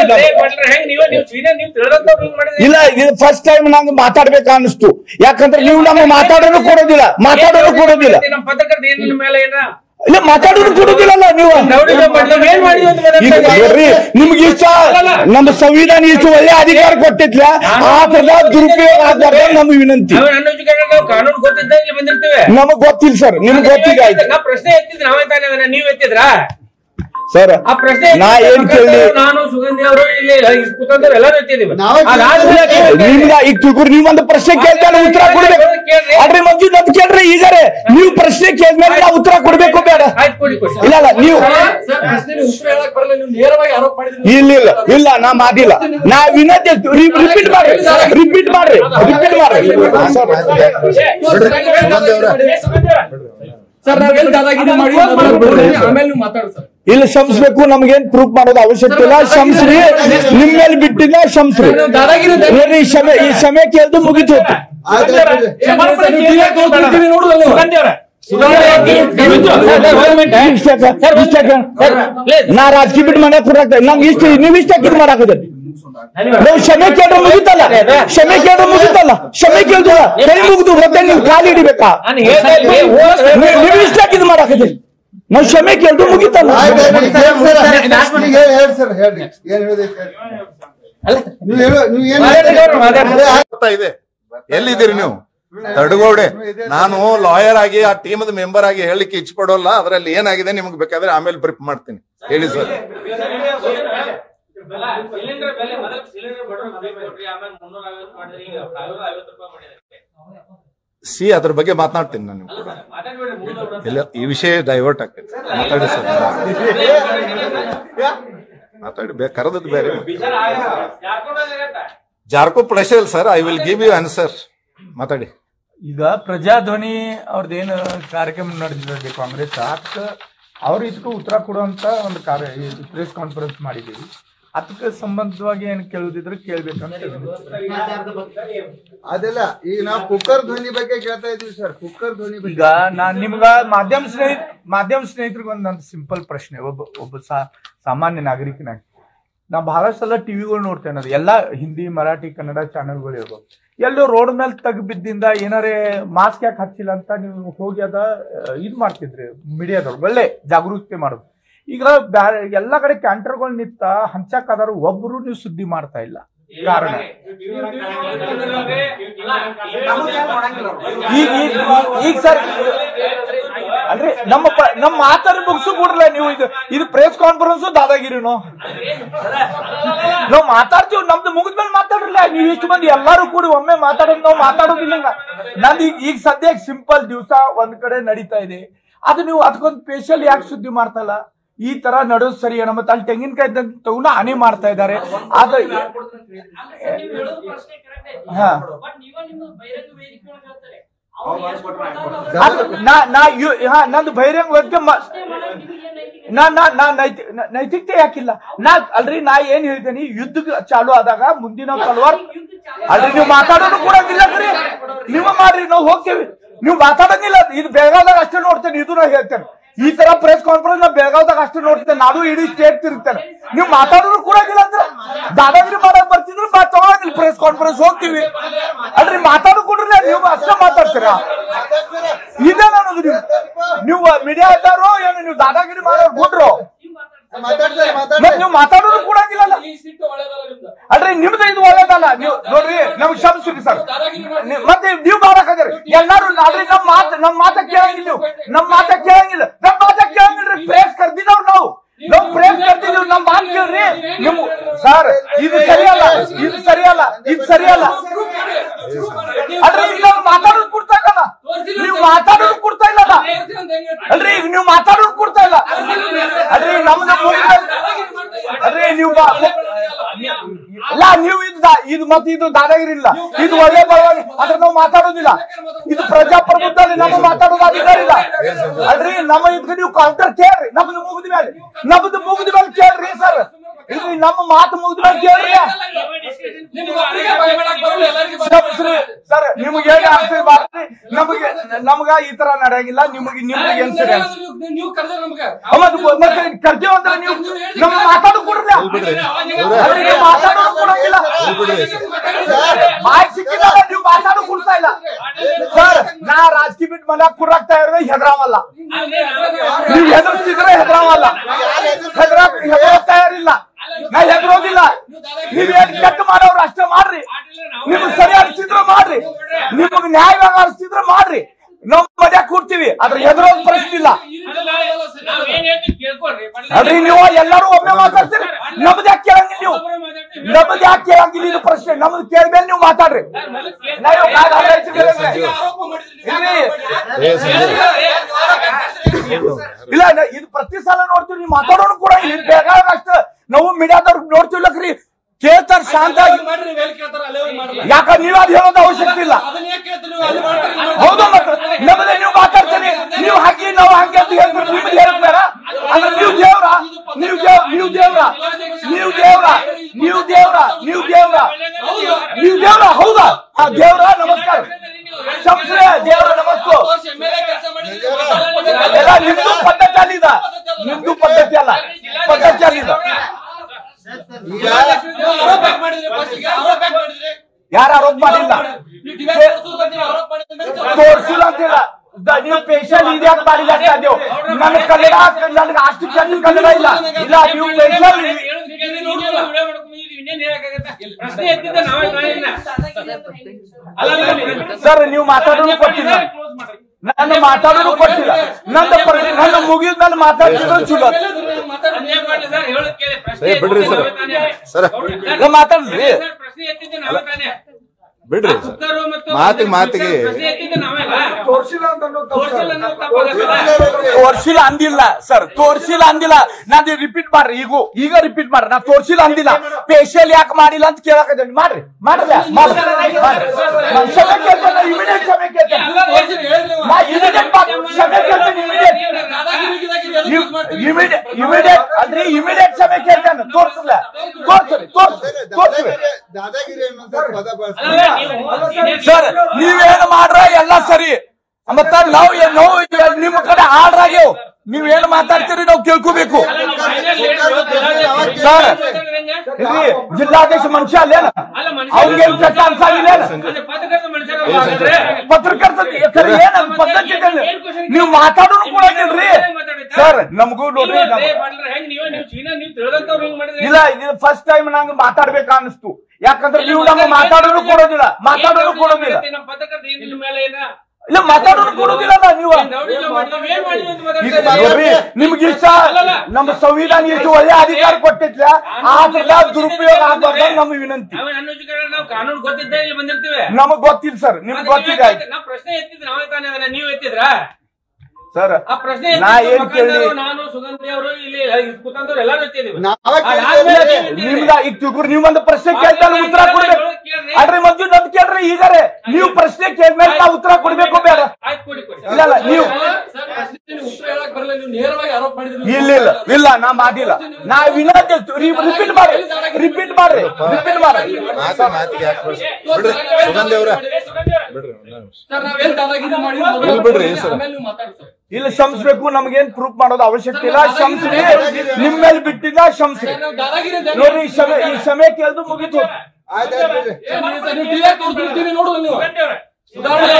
ನಮ್- ಇಲ್ಲ ಇದು ಫಸ್ಟ್ ಟೈಮ್ ನಂಗೆ ಮಾತಾಡ್ಬೇಕ ಅನಿಸ್ತು ಯಾಕಂದ್ರೆ ನೀವು ನಮ್ಗೆ ಮಾತಾಡೋದು ಕೊಡೋದಿಲ್ಲ ಮಾತಾಡೋದು ಕೊಡೋದಿಲ್ಲ
ನಮ್ಮ ಪತ್ರಕರ್ತ ಏನಿಲ್ಲ ಮೇಲೆ ಏನ
ಇಲ್ಲ ಮಾತಾಡೋದು ಕೊಡೋದಿಲ್ಲಲ್ಲ ನೀವು
ರೌಡಿ ಮಾಡ್ಲಿ, ಏನ್ ಮಾಡಿದ್ವಿ ಅಂತ
ಈಗ
ಮಾತಾಡ್ತಾ
ನೋಡ್ರಿ ನಿಮ್ಗೆ ಇಷ್ಟ ನಮ್ಮ ಸಂವಿಧಾನ ಇಷ್ಟು ಒಳ್ಳೆ ಅಧಿಕಾರ ಕೊಟ್ಟಿದ್ಲ ಆ ತರದ ದುರುಪಯೋಗ ಆಗ್ಬಾರ್ದು ನಮ್ಮ ವಿನಂತಿ
ನಾವು ನನ್ನ educated ನಾವು ಕಾನೂನು ಗೊತ್ತಿದ್ದ ಇಲ್ಲಿ ಬಂದಿರ್ತೇವೆ
ನಮಗ್ ಗೊತ್ತಿಲ್ಲ ಸರ್ ನಿಮ್ಗೆ ಗೊತ್ತಿದೆ ಆಯ್ತು
ನಾ ಪ್ರಶ್ನೆ ಎತ್ತಿದ್ ನಾವೇ ತಾನೇ ಅದನ್ನ ನೀವ್ ಎತ್ತಿದ್ರಾ
ಸರ್
ಆ ಪ್ರಶ್ನೆ
ನಾ ಏನ್ ಕೇಳಿ
ನಾನು ಸುಗಂಧಿ ಅವರು ಇಲ್ಲಿ ಕೂತಂದ್ರೆ ಎಲ್ಲರೂ ಎತ್ತಿದೀವಿ
ನಾವೇ
ಅದಾದ್ಮೇಲೆ
ನಿಮ್ಗ ಈಗ ತಿಳ್ಕೊರಿ ನೀವ್ ಒಂದು ಪ್ರಶ್ನೆ ಕೇಳ್ತಾನೆ ಉತ್ತರ ಕೊಡ್ಬೇಕು ಅಲ್ರಿ ಮಂಜು ನದ್ ಕೇಳ್ರಿ ಈಗಾರೆ ನೀವು ಪ್ರಶ್ನೆ ಕೇಳ್ಮೇಲೆ ನಾವು ಉತ್ತರ ಕೊಡ್ಬೇಕು ಬೇಡ
ಆಯ್ತು ಕೊಡಿ ಕೊಡಿ
ಇಲ್ಲ ಇಲ್ಲ ನೀವು
ಸರ್ ಪ್ರಶ್ನೆ ಉತ್ತರ ಹೇಳಕ್ ಬರಲ್ಲ ನೀವು ನೇರವಾಗಿ ಆರೋಪ ಮಾಡಿದ್ರಿ
ಇಲ್ಲ ಇಲ್ಲ ಇಲ್ಲ ನಾ ಮಾಡಿಲ್ಲ ನಾ ವಿನಂತಿ ರಿಪೀಟ್ ಮಾಡ್ರಿ ರಿಪೀಟ್ ಮಾಡ್ರಿ ರಿಪೀಟ್ ಮಾಡ್ರಿ ಸರ್
ಸುಗಂಧಿ ಅವ್ರೆ.
ಸರ್ ನಾವೆಲ್ಲಿ ದಾದಾಗಿರಿ ಮಾಡಿ ಆಮೇಲೆ ನೀವು ಮಾತಾಡಿ ಸರ್
ಇಲ್ಲಿ ಶಮಿಸ್ಬೇಕು ನಮ್ಗೇನ್ ಪ್ರೂಫ್ ಮಾಡೋದು ಅವಶ್ಯಕತೆ ಇಲ್ಲ ಶಮಿಸ್ರಿ ನಿಮ್ ಮೇಲೆ ಬಿಟ್ಟಿಲ್ಲ ಶಮಿಸ್ರಿ
ದಾದಾಗಿರಿ
ನೋಡ್ರಿ ಈ ಕ್ಷಮೆ ಈ ಕ್ಷಮೆ ಕೇಳ್ದು ಮುಗಿತು
ಆಯ್ತು, ಆಯ್ತು.
ಸುಗಂಧಿ ಅವರ
ನಾ ರಾಜಕೀಯ ಬಿಟ್ಟು ಮನೆ ಕೊಡಾಕ್ತ ನಂಗೆ ಇಷ್ಟ ನೀವ್ ಇಷ್ಟ ಹಾಕಿದ್ ಮಾಡಾಕದ ನಾವು ಕ್ಷಮೆ ಕೇಳ್ರೆ ಮುಗಿತಲ್ಲ ಕ್ಷಮೆ ಕೇಳ್ರೆ ಮುಗಿತಲ್ಲ ಕ್ಷಮೆ ಕೇಳ್ದು ಕೈ ಮುಗಿದು ಮತ್ತೆ ನೀವು ಕಾಲು ಹಿಡಿಬೇಕಾ
ನಾನು ಹೇಳ್ತಾ ಇದ್ವಿ,
ನೀವ್- ನೀವ್ ಇಷ್ಟ ಹಾಕಿದ್ ಮಾಡಾಕದ ನಾವ್ ಕ್ಷಮೆ ಕೇಳ್ದು ಮುಗಿತಲ್ಲ
ಆಯ್ತು, ಆಯ್ತು. ಹೇಳಿ ಸರ್, next meeting ಹೇಳಿ ಹೇಳಿ ಸರ್ ಹೇಳ್ರಿ ಏನ್ ಹೇಳಿದೈತೆ ಹೇಳಿ. ನೀವು ಹೇಳು ನೀವು ಏನ್
ಮಾತಾಡಿ, ಮಾತಾಡಿ.
ಆಗ್ತಾ ಇದೆ ಎಲ್ಲಿದ್ದೀರಿ ನೀವು ತಡಗೋಡೆ ನಾನು ಲಾಯರ್ ಆಗಿ ಆ ಟೀಮದ ಮೆಂಬರ್ ಆಗಿ ಹೇಳಲಿಕ್ಕೆ ಇಚ್ಛಪಡೋಲ್ಲ ಅದರಲ್ಲಿ ಏನಾಗಿದೆ ನಿಮ್ಗೆ ಬೇಕಾದ್ರೆ ಆಮೇಲೆ ಬ್ರೀಫ್ ಮಾಡ್ತೀನಿ ಹೇಳಿ ಸರ್
ಸಿಲಿಂಡರ್ ಬೆಲೆ ಮೊದಲು ಸಿಲಿಂಡರ್ ಬಡವ್ರು ಮದುವೆ ಕೊಟ್ರಿ ಆಮೇಲೆ ಮುನ್ನೂರ ಐವತ್ತು ಮಾಡಿದ್ರಿ ಈಗ ಸಾವಿರದ ಐವತ್ತು ರೂಪಾಯಿ ಮಾಡಿದ್ರಿ
ಸಿ ಅದ್ರ ಬಗ್ಗೆ ಮಾತನಾಡ್ತೀನಿ ನಾನು ಕೂಡ
ಮಾತಾಡ್ಬೇಡ್ರಿ ಮುಗಿದವ್ರು
ಇಲ್ಲ ಈ ವಿಷಯ ಡೈವರ್ಟ್ ಆಗ್ತದೆ ಮಾತಾಡಿ ಸರ್ ಮಾತಾಡಿ ಬೇ ಕರೆದದ್ದು ಬೇರೆ ಜಾರ್ಕೋ pressure sir I will give you answer ಮಾತಾಡಿ
ಈಗ ಪ್ರಜಾಧ್ವನಿ ಅವ್ರದ್ದೇನು ಕಾರ್ಯಕ್ರಮ ನಡೆದಿದೆ ಕಾಂಗ್ರೆಸ್ ಅದಕ್ಕೆ ಅವ್ರು ಇದಕ್ಕೆ ಉತ್ತರ ಕೊಡುವಂತ ಒಂದು ಕಾರ್ಯ ಪ್ರೆಸ್ ಕಾನ್ಫರೆನ್ಸ್ ಮಾಡಿದ್ದೀವಿ ಅದಕ್ಕೆ ಸಂಬಂಧವಾಗಿ ಏನು ಕೇಳುದಿದ್ರೆ ಕೇಳ್ಬೇಕಂತ
ಅದೆಲ್ಲ ಈಗ ನಾವು ಕುಕ್ಕರ್ ಧ್ವನಿ ಬಗ್ಗೆ ಕೇಳ್ತಾ ಇದ್ವಿ ಸರ್ ಕುಕ್ಕರ್ ಧ್ವನಿ ಬಗ್ಗೆ
ಈಗ ನಾನ್ ನಿಮ್ಗ ಮಾಧ್ಯಮ ಸ್ನೇಹಿತ ಮಾಧ್ಯಮ ಸ್ನೇಹಿತರಿಗೆ ಒಂದು ನಂದು ಸಿಂಪಲ್ ಪ್ರಶ್ನೆ ಒಬ್ಬ ಒಬ್ಬ ಸಾ ಸಾಮಾನ್ಯ ನಾಗರಿಕನಾಗಿ ನಾ ಬಹಳಷ್ಟು ಸಲ ಟಿವಿಗಳು ನೋಡ್ತೇನೆ ಅದು ಎಲ್ಲ ಹಿಂದಿ ಮರಾಠಿ ಕನ್ನಡ ಚಾನೆಲ್ಗಳು ಇರ್ಬೋದು ಎಲ್ಲೋ ರೋಡ್ ಮೇಲೆ ತಗ್ ಬಿದ್ದಿಂದ ಏನಾರೇ ಮಾಸ್ಕ್ ಯಾಕೆ ಹಚ್ಚಿಲ್ಲ ಅಂತ ನೀವು ಹೋಗಿ ಅದ ಆ, ಇದ್ ಮಾಡ್ತಿದ್ರಿ ಮೀಡಿಯಾದವ್ರು ಒಳ್ಳೆ ಜಾಗರೂಕತೆ ಮಾಡೋದು ಈಗ ಬ್ಯಾ- ಎಲ್ಲ ಕಡೆ ಕ್ಯಾಂಟರ್ಗಳು ನಿಂತ ಹಂಚಕ್ಕಾದ್ರು ಒಬ್ರು ನೀವು ಸುದ್ದಿ ಮಾಡ್ತಾ ಇಲ್ಲ ಕಾರಣ ಈಗ ಈಗ ಈಗ ಸರ್ ಅಲ್ರಿ ನಮ್ಮ ಪ- ನಮ್ಮ ಮಾತಾಡಿ ಮುಗಿಸು ಬಿಡ್ರಲ್ಲ ನೀವು ಇದು ಇದು ಪ್ರೆಸ್ ಕಾನ್ಫರೆನ್ಸ್ ದಾದಾಗಿರಿನೋ ನಾವು ಮಾತಾಡ್ತೀವಿ ನಮ್ದು ಮುಗಿದ್ಮೇಲೆ ಮಾತಾಡ್ರಲ್ಲ ನೀವು ಇಷ್ಟು ಮಂದಿ ಎಲ್ಲಾರು ಕೂಡಿ ಒಮ್ಮೆ ಮಾತಾಡೋದು ನಾವು ಮಾತಾಡೋದಿಲ್ಲ ಹಿಂಗ ನಂದು ಈಗ ಈಗ ಸದ್ಯಕ್ಕೆ ಸಿಂಪಲ್ ದಿವಸ ಒಂದ್ ಕಡೆ ನಡೀತಾ ಇದೆ ಅದು ನೀವು ಅದಕ್ಕೊಂದು ಸ್ಪೆಷಲ್ ಯಾಕೆ ಸುದ್ದಿ ಮಾಡ್ತಲ್ಲ ಈ ತರ ನಡೆಯೋದು ಸರಿ ಏನೋ ಮತ್ತೆ ಅಲ್ಲಿ ತೆಂಗಿನಕಾಯಿ ತಗೊಂಡು ಹಾನಿ ಮಾಡ್ತಾ ಇದ್ದಾರೆ ಅದ ಹಾ ಅದು ನಾ- ನಾ ಯು- ಹಾ ನಂದು ಬಹಿರಂಗ ವೇದಿಕೆ ಮ- ನಾ ನಾ ನಾ ನೈತಿ ನ- ನೈತಿಕತೆ ಯಾಕಿಲ್ಲ ನಾ ಅಲ್ರಿ ನಾ ಏನ್ ಹೇಳ್ತೇನೆ ಯುದ್ಧ ಚಾಲು ಆದಾಗ ಮುಂದಿನ ತಲವಾರ್ ಅಲ್ರಿ ನೀವು ಮಾತಾಡೋದು ಕೂಡ ರೀ ನೀವು ಮಾಡ್ರಿ ನಾವು ಹೋಗ್ತೇವೆ ನೀವು ಮಾತಾಡಂಗಿಲ್ಲ ಇದು ಬೆಳಗಾವ್ದಾಗ ಅಷ್ಟೇ ನೋಡ್ತೇನೆ ಇದು ನಾ ಹೇಳ್ತೇನೆ ಈ ತರ ಪ್ರೆಸ್ ಕಾನ್ಫರೆನ್ಸ್ ನಾ ಬೆಳಗಾವ್ದಾಗ ಅಷ್ಟೇ ನೋಡ್ತೇನೆ ನಾನು ಇಡೀ ಸ್ಟೇಟ್ ತಿರುಗ್ತೇನೆ ನೀವು ಮಾತಾಡೋದು ಕೂಡಂಗಿಲ್ಲ ಅಂದ್ರೆ ದಾದಾಗಿರಿ ಮಾಡಕ್ ಬರ್ತಿದ್ರೆ ತಗೊಳಂಗಿಲ್ಲ ಪ್ರೆಸ್ ಕಾನ್ಫರೆನ್ಸ್ ಹೋಗ್ತೀವಿ ಅಲ್ರಿ ಮಾತಾಡೋ ಕೊಡ್ರಿ ನೀವು ಅಷ್ಟೇ ಮಾತಾಡ್ತೀರಾ ಇದೇ ಅನ್ನೋದು ನೀವು ನೀವು ಮೀಡಿಯಾ ಇದ್ದಾರೋ ಏನು ನೀವು ದಾದಾಗಿರಿ ಮಾಡೋರು ಬಿಟ್ರು
ಮಾತಾಡ್ತಾರೆ
ಮತ್
ಮಾತಾಡ್ತಾರೆ
ನೀವು ಮಾತಾಡೋದು ಕೂಡಂಗಿಲ್ಲ ಅಲ್ರಿ ನಿಮ್ದು ಇದು ಒಳ್ಳೇದಲ್ಲ ನೀವು ನೋಡ್ರಿ ನಮ್ಗೆ ಕ್ಷಮಿಸ್ರಿ ಸರ್ ನೀವ್- ಮತ್ತೆ ನೀವು ಮಾಡಕದ್ರಿ ಎಲ್ಲಾರು ಆದ್ರೆ ನಮ್ ಮಾತ ನಮ್ ಮಾತ ಕೇಳಂಗಿಲ್ಲ ನೀವು ನಮ್ ಮಾತ ಕೇಳಂಗಿಲ್ಲ ನಮ್ ಮಾತ ಕೇಳಂಗಿಲ್ರಿ ಪ್ರೇಸ್ ಕರ್ದಿದವ್ರು ನಾವು ನಾವು ಪ್ರೇಸ್ ಕರ್ದಿದ್ದೀವಿ ನಮ್ ಮಾತು ಕೇಳ್ರಿ ನಿಮ್ ಸರ್ ಇದು ಸರಿಯಲ್ಲ ಇದು ಸರಿಯಲ್ಲ ಇದು ಸರಿಯಲ್ಲ ಅಲ್ರಿ ಈಗ ನಾವು ಮಾತಾಡೋದು ಕೊಡ್ತಾ ಇಲ್ಲಲ್ಲ ನೀವು ಮಾತಾಡೋದು ಕೊಡ್ತಾ ಇಲ್ಲಲ್ಲ ಅಲ್ರಿ ಈಗ ನೀವು ಮಾತಾಡೋದು ಕೊಡ್ತಾ ಇಲ್ಲ ಅಲ್ರಿ ನಮ್ದು ಮುಗಿದ- ಅಲ್ರಿ ನೀವು ಬಾ- ಇಲ್ಲ ನೀವು ಇದು ದಾ- ಇದು ಮತ್ತೆ ಇದು ದಾದಾಗಿರಿ ಇಲ್ಲ ಇದು ಒಳ್ಳೆ ಬರವಾಗಿ ಅದ್ರ ನಾವು ಮಾತಾಡೋದಿಲ್ಲ ಇದು ಪ್ರಜಾಪ್ರಭುತ್ವದಲ್ಲಿ ನಮ್ಮ ಮಾತಾಡೋದು ಅಧಿಕಾರ ಇಲ್ಲ ಅಲ್ರಿ ನಮ್ಮ ಇದಕ್ಕೆ ನೀವು ಕೌಂಟರ್ ಕೇಳ್ರಿ ನಮ್ದು ಮುಗಿದ ಮೇಲೆ ನಮ್ದು ಮುಗಿದ ಮೇಲೆ ಕೇಳ್ರಿ ಸರ್ ಇಲ್ರಿ ನಮ್ಮ ಮಾತು ಮುಗಿದ ಮೇಲೆ ಕೇಳ್ರಿ ಕ್ಷಮಿಸ್ರಿ ಸರ್ ನಿಮ್ಗೆ ಹೇಗೆ ಆಗ್ತದೆ ಬಾರ್ರಿ ನಮಗೆ ನಮಗ ಈ ತರ ನಡೆಯಂಗಿಲ್ಲ ನಿಮಗೆ ನಿಮ್ಗೆ ಏನ್ ಸರಿ ಅನ್ಸುತ್ತೆ?
ನೀವು ಕರೆದ್ರೆ ನಮ್ಗೆ
ಅವಾಗ ಮತ್ತೆ ಕರ್ತೀವಿ ಅಂದ್ರೆ ನೀವು ನಮ್ಮ ಮಾತಾಡೋ ಕೊಡ್ರಲ್ಲ ಅಲ್ರಿ, ನೀವು ಮಾತಾಡೋದು ಕೊಡಂಗಿಲ್ಲ ಮಾಹಿತಿ ಸಿಕ್ಕಿದಾಗ ನೀವು ಮಾತಾಡೋ ಕೊಡ್ತಾ ಇಲ್ಲ ಸರ್ ನಾ ರಾಜಕೀಯ ಬಿಟ್ಟು ಮನೆ ಕುರಾಗ್ತಾ ಇರೋದು ಹೆದರಾವಲ್ಲ ನೀವು ಹೆದರ್ತಿದ್ರೆ ಹೆದರಾವಲ್ಲ ಹೆದರ ಹೆದರೋಕ್ ತಯಾರಿಲ್ಲ ನಾ ಹೆದರೋದಿಲ್ಲ ನೀವ್ ಏನ್ ಕೆಟ್ಟ ಮಾಡೋರು ಅಷ್ಟೇ ಮಾಡ್ರಿ ನಿಮ್ಗೆ ಸರಿ ಅನ್ಸಿದ್ರೆ ಮಾಡ್ರಿ ನಿಮಗ್ ನ್ಯಾಯವಾಗಿ ಅನ್ಸಿದ್ರೆ ಮಾಡ್ರಿ ನಾವು ಮನ್ಯಾಗ ಕೂರ್ತೀವಿ ಅದ್ರ ಹೆದರೋದ್ ಪ್ರಶ್ನೆ ಇಲ್ಲ ಅಲ್ರಿ ನೀವು ಎಲ್ಲರೂ ಒಮ್ಮೆ ಮಾತಾಡ್ತೀರಿ ನಮ್ದು ಯಾಕೆ ಕೇಳಂಗಿಲ್ಲ ನೀವು ನಮ್ದು ಯಾಕೆ ಕೇಳಂಗಿಲ್ಲ ಇದು ಪ್ರಶ್ನೆ ನಮ್ದು ಕೇಳ್ಮೇಲೆ ನೀವು ಮಾತಾಡ್ರಿ ನಾವು ಕಾಲ್ ಹಾರೈಸಿದ್ರೆ ಇಲ್ರಿ. ಇಲ್ಲ ನ- ಇದು ಪ್ರತಿ ಸಲ ನೋಡ್ತೀವಿ ನೀವು ಮಾತಾಡೋನು ಕೂಡ ಇಲ್ಲಿ ಬೇಕಾದಾಗ ಅಷ್ಟ ನಾವು ಮೀಡಿಯಾದವ್ರು ನೋಡ್ತಿರ್ಲಕ್ರಿ ಕೇಳ್ತಾರ ಶಾಂತಾಗಿ
ಮಾಡ್ರಿ ಮೇಲೆ ಕೇಳ್ತಾರ ಅಲ್ಲೇ ಹೋಗಿ ಮಾಡ್ರಿ
ಯಾಕಂದ್ರೆ ನೀವು ಅದು ಹೇಳೋದು ಅವಶ್ಯಕತೆ ಇಲ್ಲ
ಅದನ್ನ ಯಾಕೆ ಕೇಳ್ತೀರಿ ನೀವು ಅಲ್ಲಿ ಮಾಡ್ರಿ ಇಲ್ಲಿ ಮಾಡ್ರಿ.
ಹೌದು ಮತ್ತೆ ನಮ್ಮದೇ ನೀವು ಮಾತಾಡ್ತೀರಿ ನೀವು ಹಾಕಿ ನಾವು ಹಂಗೆ ಅಂತ ಹೇಳ್ತೀರಿ ನಿಮ್ಗೆ ಹೇಳ್ತಾರ ಅಂದ್ರೆ ನೀವು ದೇವ್ರ ನೀವು ದೇವ್ ನೀವು ದೇವ್ರ ನೀವು ದೇವ್ರ ನೀವು ದೇವ್ರ ನೀವು ದೇವ್ರ ನೀವು ದೇವ್ರ ಹೌದಾ ಆ ದೇವ್ರ ನಮಸ್ಕಾರ ಶಂಸ್ರೆ ದೇವ್ರ ನಮಸ್ತು
ವರ್ಷ ಮೇಲೆ ಕೆಲಸ ಮಾಡಿದ್ರಿ
ಎಲ್ಲ ನಿಮ್ದು ಪದ್ಧತಿ ಅಲ್ಲಿದ ನಿಮ್ದು ಪದ್ಧತಿ ಅಲ್ಲ ಪದ್ಧತಿ ಅಲ್ಲಿದ
ಈಗ
ನೀವು ಆರೋಪ ಯಾಕ್ ಮಾಡಿದ್ರಿ first ಗೆ? ಆರೋಪ ಯಾಕ್ ಮಾಡಿದ್ರಿ
ಯಾರು ಆರೋಪ ಮಾಡಿಲ್ಲ
ನೀವು ಡಿಬೇಟ್ ತೋರ್ಸೋದು ಅಂತ ನೀವು ಆರೋಪ ಮಾಡಿದ ಮೇಲೆ ತೋರ್ಸಿ.
ತೋರ್ಸಿಲ್ಲ ಅಂತಿಲ್ಲ ದ- ನೀವು ಪೇಷಂಟ್ ಇದ್ಯಾಕ್ ಮಾಡಿಲ್ಲ ಅಂತ ಅಂದೇವು ನನ್ನ ಕನ್ನಡ ನನಗೆ ಅಷ್ಟು ಚೆಂದ ಕನ್ನಡ ಇಲ್ಲ ಇಲ್ಲ ನೀವು ಪೇಷಂಟ್
ಪ್ರಶ್ನೆ ಎತ್ತಿದ್ದ ನಾವೇ ನಾಯಿಲ್ಲ.
ಸರ್ ನೀವು ಮಾತಾಡೋದು ಕೊಟ್ಟಿಲ್ಲ ನನ್ನ ಮಾತಾಡೋದು ಕೊಟ್ಟಿಲ್ಲ ನನ್ನ ಪರಿ ನನ್ನ ಮುಗಿದ ಮೇಲೆ ಮಾತಾಡ್ತಿದ್ರು ಚಲೋ
ಅನ್ಯಾಯ ಮಾಡ್ಲಿ ಸರ್, ಹೇಳೋದ್ ಕೇಳಿ. ಪ್ರಶ್ನೆ
ಏ, ಬಿಡ್ರಿ
ಎತ್ತಿದ್ದ
ಸರ್.
ನಾವೇ ತಾನೇ.
ಸರ್
ಇಲ್ಲ ಮಾತಾಡ್ರಿ
ಸರ್, ಪ್ರಶ್ನೆ ಎತ್ತಿದ್ದ ನಾವೇ ತಾನೇ.
ಬಿಡ್ರಿ ಸರ್
ಉತ್ತರು ಮತ್ತು
ಮಾತಿಗೆ ಮಾತಿಗೆ
ಪ್ರಶ್ನೆ ಎತ್ತಿದ್ದ ನಾವಲ್ಲ.
ತೋರ್ಸಿಲ್ಲ ಅಂತ ಅನ್ನೋದು ತಪ್ಪು ಸರ್.
ತೋರ್ಸಿಲ್ಲ ಅನ್ನೋದು ತಪ್ಪಾಗತ್ತಲ್ಲ?
ತೋರ್ಸಿಲ್ಲ ಅಂದಿಲ್ಲ ಸರ್ ತೋರ್ಸಿಲ್ಲ ಅಂದಿಲ್ಲ ನಾನು ರಿಪೀಟ್ ಮಾಡ್ರಿ ಈಗ ಈಗ ರಿಪೀಟ್ ಮಾಡ್ರಿ ನಾ ತೋರ್ಸಿಲ್ಲ ಅಂದಿಲ್ಲ ಫೇಶಿಯಲ್ ಯಾಕೆ ಮಾಡಿಲ್ಲ ಅಂತ ಕೇಳಕತ್ತೀನಿ ಮಾಡ್ರಿ ಮಾಡ್ರಲ್ಲ ಮಾಡ್ರಿ ಮಾಡ್ರಿ. ನಾನ್ ಕ್ಷಮೆ ಕೇಳ್ತೇನೆ ಇಮಿಡಿಯೇಟ್ ಕ್ಷಮೆ ಕೇಳ್ತೇನೆ
ಎಲ್ಲ ತೋರ್ಸಿ ಹೇಳಿದ್ರಿ ನೀವು.
ನಾ immediate ಮಾಡ್- ಕ್ಷಮೆ ಕೇಳ್ತೇನೆ ಇಮಿಡಿಯೇಟ್
ದಾದಾಗಿರಿ ಗಿದಾಗಿರಿ ಎದಕ್ಕೆ use ಮಾಡ್ತೀರಿ?
ಇಮಿಡಿಯೇಟ್ ಇಮಿಡಿಯೇಟ್ ಅಂದ್ರೆ ಇಮಿಡಿಯೇಟ್ ಕ್ಷಮೆ ಕೇಳ್ತೇನೆ ತೋರ್ಸಲ್ಲ ತೋರ್ಸ್ರಿ ತೋರ್ಸ್ರಿ ತೋರ್ಸ್ರಿ
ದಾದಾಗಿರಿ ದಾದಾಗಿರಿ ಅನ್ನೋಂಥ ಪದ
ಅಲ್ಲ,
ಬಳಸ್ತಾರೆ
ನೀವು
ಸರ್ ನೀವೇನು ಮಾಡ್ರ ಎಲ್ಲ ಸರಿ ಮತ್ತ ನಾವು ಏನ್- ನಾವು ಈಗ ನಿಮ್ಮ ಕಡೆ ಆರ್ಡರ್ ಆಗ್ಯಾವ ನೀವೇನು ಮಾತಾಡ್ತೀರಿ ನಾವು ಕೇಳ್ಕೋಬೇಕು ಸರ್ ಇಲ್ರಿ ಜಿಲ್ಲಾಧ್ಯಕ್ಷ ಮನುಷ್ಯ ಅಲ್ಲೇನ ಅವ್ರಿಗೇನ್ ಕೆಟ್ಟ ಅನ್ಸಾಗಿಲ್ಲೇನ
ಪತ್ರಕರ್ತ ಮನುಷ್ಯರು ಹಾಗಾದ್ರೆ
ಪತ್ರಕರ್ತ ಖರೆ ಏನ್ ಅದ್ ಪದ್ಧತಿ ಇದೆ? ನೀವು ಮಾತಾಡೋದು ಕೂಡ ಇಲ್ರಿ ಸರ್ ನಮಗೂ ನೋಡ್ರಿ ನಮ್-
ಹೆಂಗ್ ನೀವು ನೀವು ಚೀನಾ ನೀವು ತಿಳಿದಂತವ್ರು ಹಿಂಗ್ ಮಾಡಿದ್ರೆ
ಇಲ್ಲ ಇದು ಫಸ್ಟ್ ಟೈಮ್ ನಂಗೆ ಮಾತಾಡ್ಬೇಕು ಅನಿಸ್ತು ಯಾಕಂದ್ರೆ ನೀವು ನಮ್ಮ ಮಾತಾಡೋದು ಕೊಡೋದಿಲ್ಲ ಮಾತಾಡೋದು ಕೊಡೋದಿಲ್ಲ
ನಮ್ಮ ಪತ್ರಕರ್ತ ಏನ್ ನಿಮ್ಮ ಮೇಲೆ ಏನ
ಇಲ್ಲ ಮಾತಾಡೋದು ಕೊಡುದಿಲ್ಲ ನೀವು ಈಗ ನೋಡ್ರಿ ನಿಮ್ಗೆ ಇಷ್ಟ ನಮ್ಮ ಸಂವಿಧಾನ ಎಷ್ಟು ಒಳ್ಳೆ ಅಧಿಕಾರ ಕೊಟ್ಟಿದ್ಲ ಆದ್ರಿಂದ ದುರುಪಯೋಗ ಆಗ್ಬಾರ್ದು ನಮ್ಮ ವಿನಂತಿ
ನಾವು ಕಾನೂನು ಗೊತ್ತಿದ್ದೇ ಇಲ್ಲಿ ಬಂದಿರ್ತೀವಿ
ನಮಗ್ ಗೊತ್ತಿಲ್ಲ ಸರ್ ನಿಮ್ಗೆ ಗೊತ್ತಿದೆ ಆಯ್ತು
ನಾವು ಪ್ರಶ್ನೆ ಎತ್ತಿದ್ರೆ ನಾವೇ ತಾನೇ ಅದನ್ನ ನೀವು ಎತ್ತಿದ್ರಾ
ಸರ್
ಆ ಪ್ರಶ್ನೆ
ನಾ
ಎತ್ತಿದ್ದು
ಏನ್ ಕೇಳಿ
ಮಕ್ಕಂದರು, ನಾನು ಸುಗಂಧಿ ಅವರು ಇಲ್ಲಿ ಕೂತಂತವ್ರು ಎಲ್ಲಾರು ಎತ್ತಿದೀವಿ
ನಾವೇ
ಅದಾದ್ಮೇಲೆ
ಕೇಳಿದ್ವಿ.
ನೀವು ಎತ್ತಿದ್ರಿ.
ನಿಮ್ಗ ಈಗ ತಿಳ್ಕೊರಿ ನೀವ್ ಒಂದು ಪ್ರಶ್ನೆ ಕೇಳ್ತಾನೆ ಉತ್ತರ ಕೊಡ್ಬೇಕು ಅಲ್ರಿ ಮಂಜು ನದ್ ಕೇಳ್ರಿ ಈಗಾರೆ ನೀವು ಪ್ರಶ್ನೆ ಕೇಳ್ಮೇಲೆ ನಾವು ಉತ್ತರ ಕೊಡ್ಬೇಕು ಬೇಡ
ಆಯ್ತು ಕೊಡಿ ಕೊಡಿ
ಇಲ್ಲ ಇಲ್ಲ ನೀವು
ಉತ್ತರ ಹೇಳಕ್ ಬರಲ್ಲ ನೀವು ನೇರವಾಗಿ ಆರೋಪ ಮಾಡಿದ್ರಿ
ಇಲ್ಲ ಇಲ್ಲ ಇಲ್ಲ ನಾ ಮಾಡಿಲ್ಲ ನಾ ವಿನಂತಿ ರಿಪೀಟ್ ಮಾಡ್ರಿ ರಿಪೀಟ್ ಮಾಡ್ರಿ ರಿಪೀಟ್ ಮಾಡ್ರಿ
ಮಾತು ಮಾತಿಗೆ ಯಾಕೆ ಬರ್ಸಿ? ಬಿಡ್ರಿ ಸುಗಂಧಿ ಅವ್ರ ಬಿಡ್ರಿ ಒಂದೇ ನಿಮಿಷ.
ಸರ್ ನಾವೇನ್ ದಾದಾಗಿರಿ ಮಾಡಿ
ಇಲ್ಲಿ ಬಿಡ್ರಿ, ಸರ್.
ಆಮೇಲೆ ನೀವು ಮಾತಾಡಿ ಸರ್
ಇಲ್ಲ ಶಂಸ್ಬೇಕು ನಮ್ಗೇನ್ ಪ್ರೂಫ್ ಮಾಡೋದು ಅವಶ್ಯಕತೆ ಇಲ್ಲ ಶಂಸ್ರಿ ನಿಮ್ ಮೇಲೆ ಬಿಟ್ಟಿಲ್ಲ ಶಂಸ್ರಿ
ಸರ್, ನಾವು ದಾದಾಗಿರಿ ಅಂತ
ನೋಡ್ರಿ ಈ ಸಮಯ ಈ ಸಮಯ ಕೇಳ್ದು ಮುಗಿತು
ಆಯ್ತು ಆಯ್ತು ಬಿಡ್ರಿ.
ಏನ್ ಮಾಡಿ ಸರ್, ನೀವು ಟಿವಿಯಾಗ ತೋರಿಸ್ಬಿಡ್ತೀವಿ ನೋಡುದು ನೀವು ಉದಾಹರಣೆ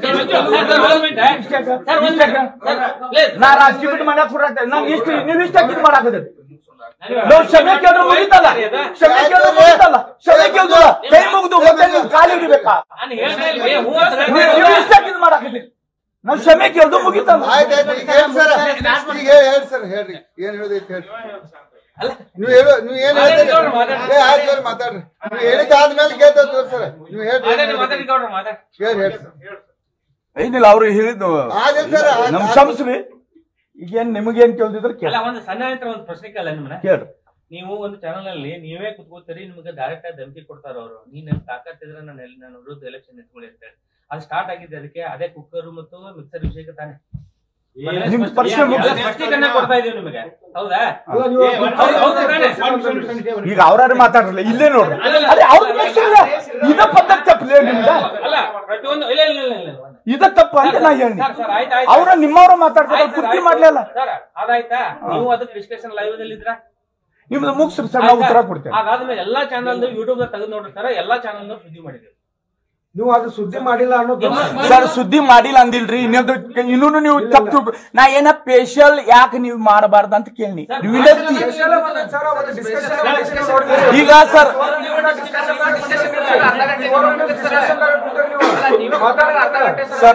ನಾ ರಾಜಕೀಯ ಬಿಟ್ಟು ಮನೆ ಕೊಡಾಕ ನನ್ ಇಷ್ಟ ನೀವ್ ಇಷ್ಟ ಇದು ಮಾಡಾಕತ್ತೀರಿ ನಾವು ಕ್ಷಮೆ ಕೇಳಿದ್ರೆ ಮುಗಿತಲ್ಲ ಕ್ಷಮೆ ಕೇಳಿದ್ರೆ ಮುಗಿತಲ್ಲ ಕ್ಷಮೆ ಕೇಳಿದ್ರ ಕೈ ಮುಗಿದು ಮತ್ತೆ ನೀವು ಕಾಲಿ ಹಿಡಿಬೇಕಾ
ನಾನು ಹೇಳ್ತಾ ಇಲ್ವೇ, ಹೂ ಅಂತ
ನೀವು ನೀವು ಇಷ್ಟ ಇದು ಮಾಡಾಕತ್ತೀರಿ ನಾವ್ ಕ್ಷಮೆ ಕೇಳ್ದು ಮುಗಿತಲ್ಲ
ಆಯ್ತು ಆಯ್ತು ಈಗ ಹೇಳಿ ಸರ್ ಈಗ ಹೇಳಿ ಹೇಳಿ ಸರ್ ಹೇಳ್ರಿ ಏನ್ ಹೇಳೋದೈತಿ ಹೇಳ್ರಿ ನೀವು ಹೇಳು ನೀವು ಏನ್ ಹೇಳ್ತೀರಿ ಏ ಆಯ್ತು ಸರ್ ಮಾತಾಡ್ರಿ ನೀವು ಹೇಳಿದ ಆದ್ಮೇಲೆ ಕೇಳ್ತಾ ತೋರ್ ಸರ್ ನೀವು ಹೇಳ್ರಿ ಏನ್
ಮಾತಾಡಿ, ಮಾತಾಡಿ
ಹೇಳ್ತೀರಿ?
ಗೌಡ್ರು, ಮಾತಾಡಿ.
ಹೇಳಿ ಹೇಳಿ ಸರ್
ಏನಿಲ್ಲ ಅವ್ರು ಹೇಳಿದ್ದು
ಆಗಿಲ್ಲ ಸರ್ ಆಯ್ತು,
ನಮ್
ಆಯ್ತು.
ಕ್ಷಮಿಸ್ರಿ ಈಗೇನ್ ನಿಮಗೇನ್ ಕೇಳ್ದಿದ್ರೆ ಕೇಳ
ಅಲ್ಲ ಒಂದು ಸಣ್ಣ ಹತ್ರ ಒಂದು ಪ್ರಶ್ನೆ ಕೇಳ ನಿಮ್ಮನ್ನ
ಕೇಳ್ರಿ
ನೀವು ಒಂದು ಚಾನಲ್ ಅಲ್ಲಿ ನೀವೇ ಕುತ್ಕೋತೀರಿ ನಿಮ್ಗೆ ಡೈರೆಕ್ಟ್ ಆಗಿ ಧಮಕಿ ಕೊಡ್ತಾರ ಅವರು ನೀನ್ ನನ್ ತಾಕತ್ತಿದ್ರೆ ನಾನು ಎಲ್ಲಿ ನಾನು ವಿರುದ್ಧ ಎಲೆಕ್ಷನ್ ನಿಂತ್ಕೊಳ್ಳಿ ಅಂತ ಹೇಳಿ ಅದು ಸ್ಟಾರ್ಟ್ ಆಗಿದ್ದೆ ಅದಕ್ಕೆ ಅದೇ ಕುಕ್ಕರ್ ಮತ್ತು ಮಿಕ್ಸರ್ ವಿಷಯಕ್ಕೆ ತಾನೆ
ನಿಮ್ ಪ್ರಶ್ನೆ ಮುಗ್ಸಿ.
ಸ್ಪಷ್ಟೀಕರಣ ಕೊಡ್ತಾ ಇದೀವಿ ನಿಮಗೆ ಹೌದಾ
ಅಲ್ಲ, ನೀವು-
ಹೌದು, ಹೌದು ತಾನೇ?
ಈಗ ಅವ್ರಾರು ಮಾತಾಡ್ರಲ್ಲ ಇಲ್ಲೇ ನೋಡ್ರಿ ಅದೇ ಅವ್ರ ಇದ ಪದ್ಧತಿ ತಪ್ಪಲೇ ನಿಮ್ದ
ಅಲ್ಲ ಪ್ರತಿಯೊಂದು ಇಲ್ಲ ಇಲ್ಲ ಇಲ್ಲ ಇಲ್ಲ ಇಲ್ಲ.
ಇದ ತಪ್ಪು ಅಂತ ನಾ ಹೇಳಿ
ಸರ್ ಸರ್ ಆಯ್ತು ಆಯ್ತು
ಅವ್ರ ನಿಮ್ಮವ್ರ ಮಾತಾಡ್ತಾರೆ
ಆಯ್ತು,
ಪೂರ್ತಿ
ಆಯ್ತು.
ಮಾಡ್ಲಿಲ್ಲ
ಸರ್ ಅದಾಯ್ತಾ ನೀವು ಅದಕ್ಕೆ ಡಿಸ್ಕಷನ್ ಲೈವ್ ಅಲ್ಲಿ ಇದ್ರ
ನಿಮ್ದು ಮುಗಿಸ್ರಿ ಸರ್ ನಾವು ಉತ್ತರ ಕೊಡ್ತೇವೆ
ಅದಾದ್ಮೇಲೆ ಎಲ್ಲಾ ಚಾನಲ್ ಯೂಟ್ಯೂಬ್ ತೆಗೆದು ನೋಡ್ರಿ ಸರ್ ಎಲ್ಲಾ ಚಾನಲ್ ಸುದ್ದಿ ಮಾಡಿದ್ವಿ
ನೀವು ಅದು ಸುದ್ದಿ ಮಾಡಿಲ್ಲ ಅನ್ನೋದು
ಸರ್ ಸುದ್ದಿ ಮಾಡಿಲ್ಲ ಅಂದಿಲ್ರಿ ಇನ್ನೊಂದು ಇನ್ನೂ ನೀವು ತಪ್ಪು ತಿಳ್ಕೊ- ನಾ ಏನ ಸ್ಪೆಷಲ್ ಯಾಕೆ ನೀವು ಮಾಡಬಾರ್ದು ಅಂತ ಕೇಳಿ ವಿನಂತಿ ಈಗ ಸರ್ ಸರ್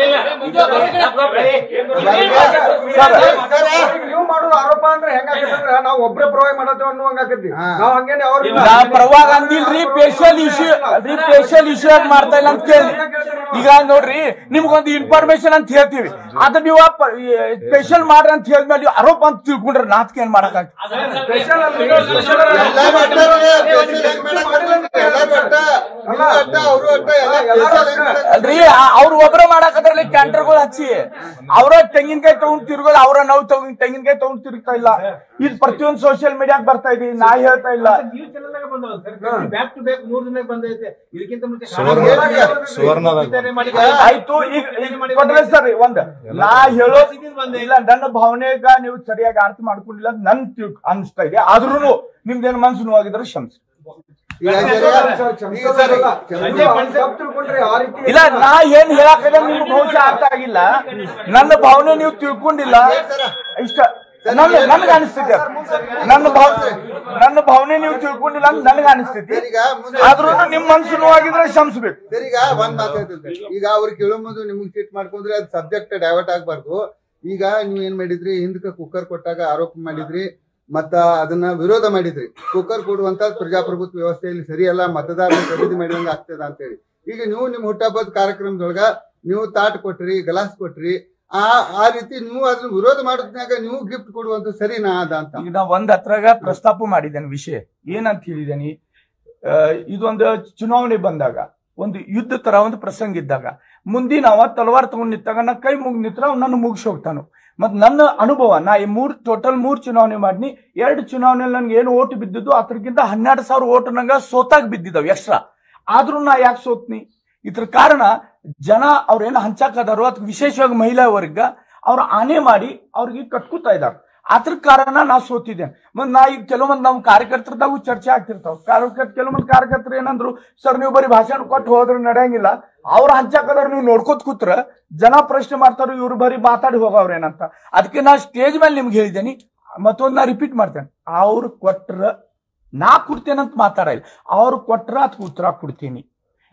ಸರ್
ನೀವು ಮಾಡೋದು ಆರೋಪ ಅಂದ್ರೆ ಹೆಂಗಾಕತ್ತಂದ್ರ ನಾವು ಒಬ್ರೇ ಪ್ರೊವೈಡ್ ಮಾಡತ್ತೇವ ಅನ್ನುವಂಗ ಆಕತಿ ನಾವ್ ಹಂಗೇನೆ ಅವ್ರಿಗೆ
ನಾ ಪರವಾಗಿ ಅಂದಿಲ್ರಿ ಸ್ಪೆಷಲ್ ಇಶ್ಯೂ ರೀ ಸ್ಪೆಷಲ್ ಇಶ್ಯೂ ಆಗಿ ಮಾಡ್ತಾ ಇಲ್ಲ ಅಂತ ಕೇಳಿ ಈಗ ನೋಡ್ರಿ ನಿಮ್ಗೊಂದು ಇನ್ಫಾರ್ಮೇಶನ್ ಅಂತ ಹೇಳ್ತೀವಿ ಅದ ನೀವು ಸ್ಪೆಷಲ್ ಮಾಡ್ರಿ ಅಂತ ಹೇಳಿದ್ಮೇಲೆ ನೀವು ಆರೋಪ ಅಂತ ತಿಳ್ಕೊಂಡ್ರೆ ನಾತ್ಕ ಏನ್ ಮಾಡಕ್
ಸ್ಪೆಷಲ್ ಅಲ್ರಿ ಸ್ಪೆಷಲ್
ಎಲ್ಲ ಮಾಡ್ತಾರೆ, special ಹೆಂಗ್ ಮಾಡಕ್ ಬರ್ತೈತಿ? ಎಲ್ಲಾರು ಅಟ್ಟ, ನೀವು ಅಟ್ಟ, ಅವ್ರು ಅಟ್ಟ, ಎಲ್ಲ special ಹೆಂಗ್ ಮಾಡಕ್
ಅಲ್ರಿ ಅವ್ರು ಒಬ್ರ ಮಾಡಾಕದ್ರಲ್ಲಿ ಕ್ಯಾಂಟರ್ಗಳು ಹಚ್ಚಿ ಅವ್ರ ತೆಂಗಿನಕಾಯಿ ತಗೊಂಡ್ ತಿರ್ಗೋದು ಅವ್ರ ನಾವು ತಗೊಂಡ್ ತೆಂಗಿನಕಾಯಿ ತಗೊಂಡ್ ತಿರುಗ್ತಾ ಇಲ್ಲ ಇದು ಪ್ರತಿಯೊಂದು ಸೋಷಿಯಲ್ ಮೀಡಿಯಾಕ್ ಬರ್ತಾ ಇದೀವಿ ನಾ ಹೇಳ್ತಾ ಇಲ್ಲ
ನ್ಯೂಸ್ ಚಾನೆಲ್ನಾಗ ಬಂದವಲ್ಲ ಸರ್ ಬ್ಯಾಕ್ ಟು ಬ್ಯಾಕ್ ಮೂರ್ ದಿನ ಬಂದೈತೆ ಇದಕ್ಕಿಂತ ಮುಂಚೆ
ಸುವರ್ಣ ಸುವರ್ಣದಾಗ
ಆಯ್ತು ಈಗ ಈಗ ಕೊಟ್ರೆ ಸರ್ ಒಂದ್ ನಾ ಹೇಳೋದ್ ಇಲ್ಲ ನನ್ನ ಭಾವನೆಗ ನೀವು ಸರಿಯಾಗಿ ಅರ್ಥ ಮಾಡ್ಕೊಂಡಿಲ್ಲ ಅಂತ ನನ್ ತಿಳ್ ಅನ್ಸ್ತಾ ಇದೆ ಆದ್ರೂ ನಿಮ್ದೇನ್ ಮನ್ಸು ನೋವಾಗಿದ್ರೆ ಕ್ಷಮಿಸಿ
ಈಗ ಸರಿ, ಈಗ ಸರಿ,
ತಪ್ಪು ತಿಳ್ಕೊಂಡ್ರಿ ಆ ರೀತಿ
ಇಲ್ಲ ನಾ ಏನ್ ಹೇಳಾಕದ ನಿಮ್ಗೆ ಬಹುಶಃ ಅರ್ಥ ಆಗಿಲ್ಲ ನನ್ನ ಭಾವನೆ ನೀವು ತಿಳ್ಕೊಂಡಿಲ್ಲ ಇಷ್ಟ ನನ್ ನನ್ಗ ಅನಿಸ್ತೈತಿ ನನ್ನ ಭಾವನೆ ನನ್ನ ಭಾವನೆ ನೀವು ತಿಳ್ಕೊಂಡಿಲ್ಲ ಅಂತ ನನಗ ಅನಿಸ್ತೈತಿ
ಸರ್, ಈಗ ಮುಂದೆ
ಆದ್ರೂ ನಿಮ್ ಮನ್ಸು ನೋವಾಗಿದ್ರೆ ಕ್ಷಮಿಸ್ಬೇಕು
ಸರ್ ಈಗ ಒಂದ್ ಮಾತು ಹೇಳ್ತೀನಿ ಸರ್. ಈಗ ಅವ್ರಿಗೆ ಕೇಳೋ ಮುಂದೆ ನಿಮ್ಗೆ ಸೀಟ್ ಮಾಡ್ಕೊಂಡ್ರೆ ಅದು ಸಬ್ಜೆಕ್ಟ್ ಡೈವರ್ಟ್ ಆಗ್ಬಾರ್ದು ಈಗ ನೀವ್ ಏನ್ ಮಾಡಿದ್ರಿ ಹಿಂದಕ್ಕೆ ಕುಕ್ಕರ್ ಕೊಟ್ಟಾಗ ಆರೋಪ ಮಾಡಿದ್ರಿ ಮತ್ತ ಅದನ್ನ ವಿರೋಧ ಮಾಡಿದ್ರಿ ಕುಕ್ಕರ್ ಕೊಡುವಂತ ಪ್ರಜಾಪ್ರಭುತ್ವ ವ್ಯವಸ್ಥೆಯಲ್ಲಿ ಸರಿಯಲ್ಲ ಮತದಾರರ ಖರೀದಿ ಮಾಡಿದಂಗ ಆಗ್ತದ ಅಂತೇಳಿ ಈಗ ನೀವು ನಿಮ್ ಹುಟ್ಟಹಬ್ಬದ ಕಾರ್ಯಕ್ರಮದೊಳಗ ನೀವು ತಾಟ್ ಕೊಟ್ರಿ ಗಲಾಸ್ ಕೊಟ್ರಿ ಆ ಆ ರೀತಿ ನೀವು ಅದನ್ನ ವಿರೋಧ ಮಾಡೋದ್ನಾಗ ನೀವು ಗಿಫ್ಟ್ ಕೊಡುವಂತ ಸರಿನಾ ಅದ ಅಂತ
ಈಗ ನಾ ಒಂದ್ ಹತ್ರಾಗ ಪ್ರಸ್ತಾಪ ಮಾಡಿದ್ದೇನೆ ವಿಷಯ ಏನಂತ ಹೇಳಿದ್ದೇನೆ ಆ, ಇದೊಂದು ಚುನಾವಣೆ ಬಂದಾಗ ಒಂದು ಯುದ್ಧ ತರ ಒಂದು ಪ್ರಸಂಗ ಇದ್ದಾಗ ಮುಂದಿನ ಅವ ತಲವಾರ್ ತಗೊಂಡ್ ನಿಂತಾಗ ನಾ ಕೈ ಮುಗ್ ನಿಂತ್ರ ಅವ್ನು ನನ್ನ ಮುಗಿಸಿ ಹೋಗ್ತಾನು ಮತ್ ನನ್ನ ಅನುಭವ ನಾ ಈ ಮೂರ್ ಟೋಟಲ್ ಮೂರ್ ಚುನಾವಣೆ ಮಾಡಿನಿ ಎರಡು ಚುನಾವಣೆಯಲ್ಲಿ ನನ್ಗೆ ಏನು ಓಟ್ ಬಿದ್ದಿದ್ದು ಅದ್ರಕ್ಕಿಂತ ಹನ್ನೆರಡು ಸಾವಿರ ಓಟ್ ನಂಗ ಸೋತಾಗ್ ಬಿದ್ದಿದ್ದಾವ್ ಎಕ್ಸ್ಟ್ರಾ ಆದ್ರೂ ನಾ ಯಾಕೆ ಸೋತ್ನಿ ಇದ್ರ ಕಾರಣ ಜನ ಅವ್ರೇನು ಹಂಚಾಕದಾರೋ ಅಥವಾ ವಿಶೇಷವಾಗಿ ಮಹಿಳಾ ವರ್ಗ ಅವ್ರ ಆನೆ ಮಾಡಿ ಅವ್ರಿಗೆ ಕಟ್ಕೂತಾ ಇದ್ದಾರೆ ಅದ್ರ ಕಾರಣ ನಾ ಸೋತಿದ್ದೇನೆ ಮತ್ ನಾ ಈಗ ಕೆಲವೊಂದು ನಮ್ಮ ಕಾರ್ಯಕರ್ತರದಾಗೂ ಚರ್ಚೆ ಆಗ್ತಿರ್ತಾವ ಕಾರ್ಯಕರ್ತ ಕೆಲವೊಂದು ಕಾರ್ಯಕರ್ತರು ಏನಂದ್ರು ಸರ್ ನೀವು ಬರೀ ಭಾಷಣ ಕೊಟ್ಟು ಹೋದ್ರೆ ನಡೆಯಂಗಿಲ್ಲ ಅವ್ರ ಹಂಚಾಕದವ್ರು ನೀವು ನೋಡ್ಕೋತ ಕೂತ್ರ ಜನ ಪ್ರಶ್ನೆ ಮಾಡ್ತಾರ ಇವ್ರು ಬರೀ ಮಾತಾಡಿ ಹೋಗವ್ರೇನಂತ ಅದಕ್ಕೆ ನಾ ಸ್ಟೇಜ್ ಮೇಲೆ ನಿಮ್ಗೆ ಹೇಳಿದ್ದೇನೆ ಮತ್ತೊಂದು ನಾ ರಿಪೀಟ್ ಮಾಡ್ತೇನೆ ಅವ್ರು ಕೊಟ್ರ ನಾ ಕೊಡ್ತೇನಂತ ಮಾತಾಡಿಲ್ಲ ಅವ್ರು ಕೊಟ್ರ ಅದಕ್ಕೆ ಉತ್ತರ ಕೊಡ್ತೀನಿ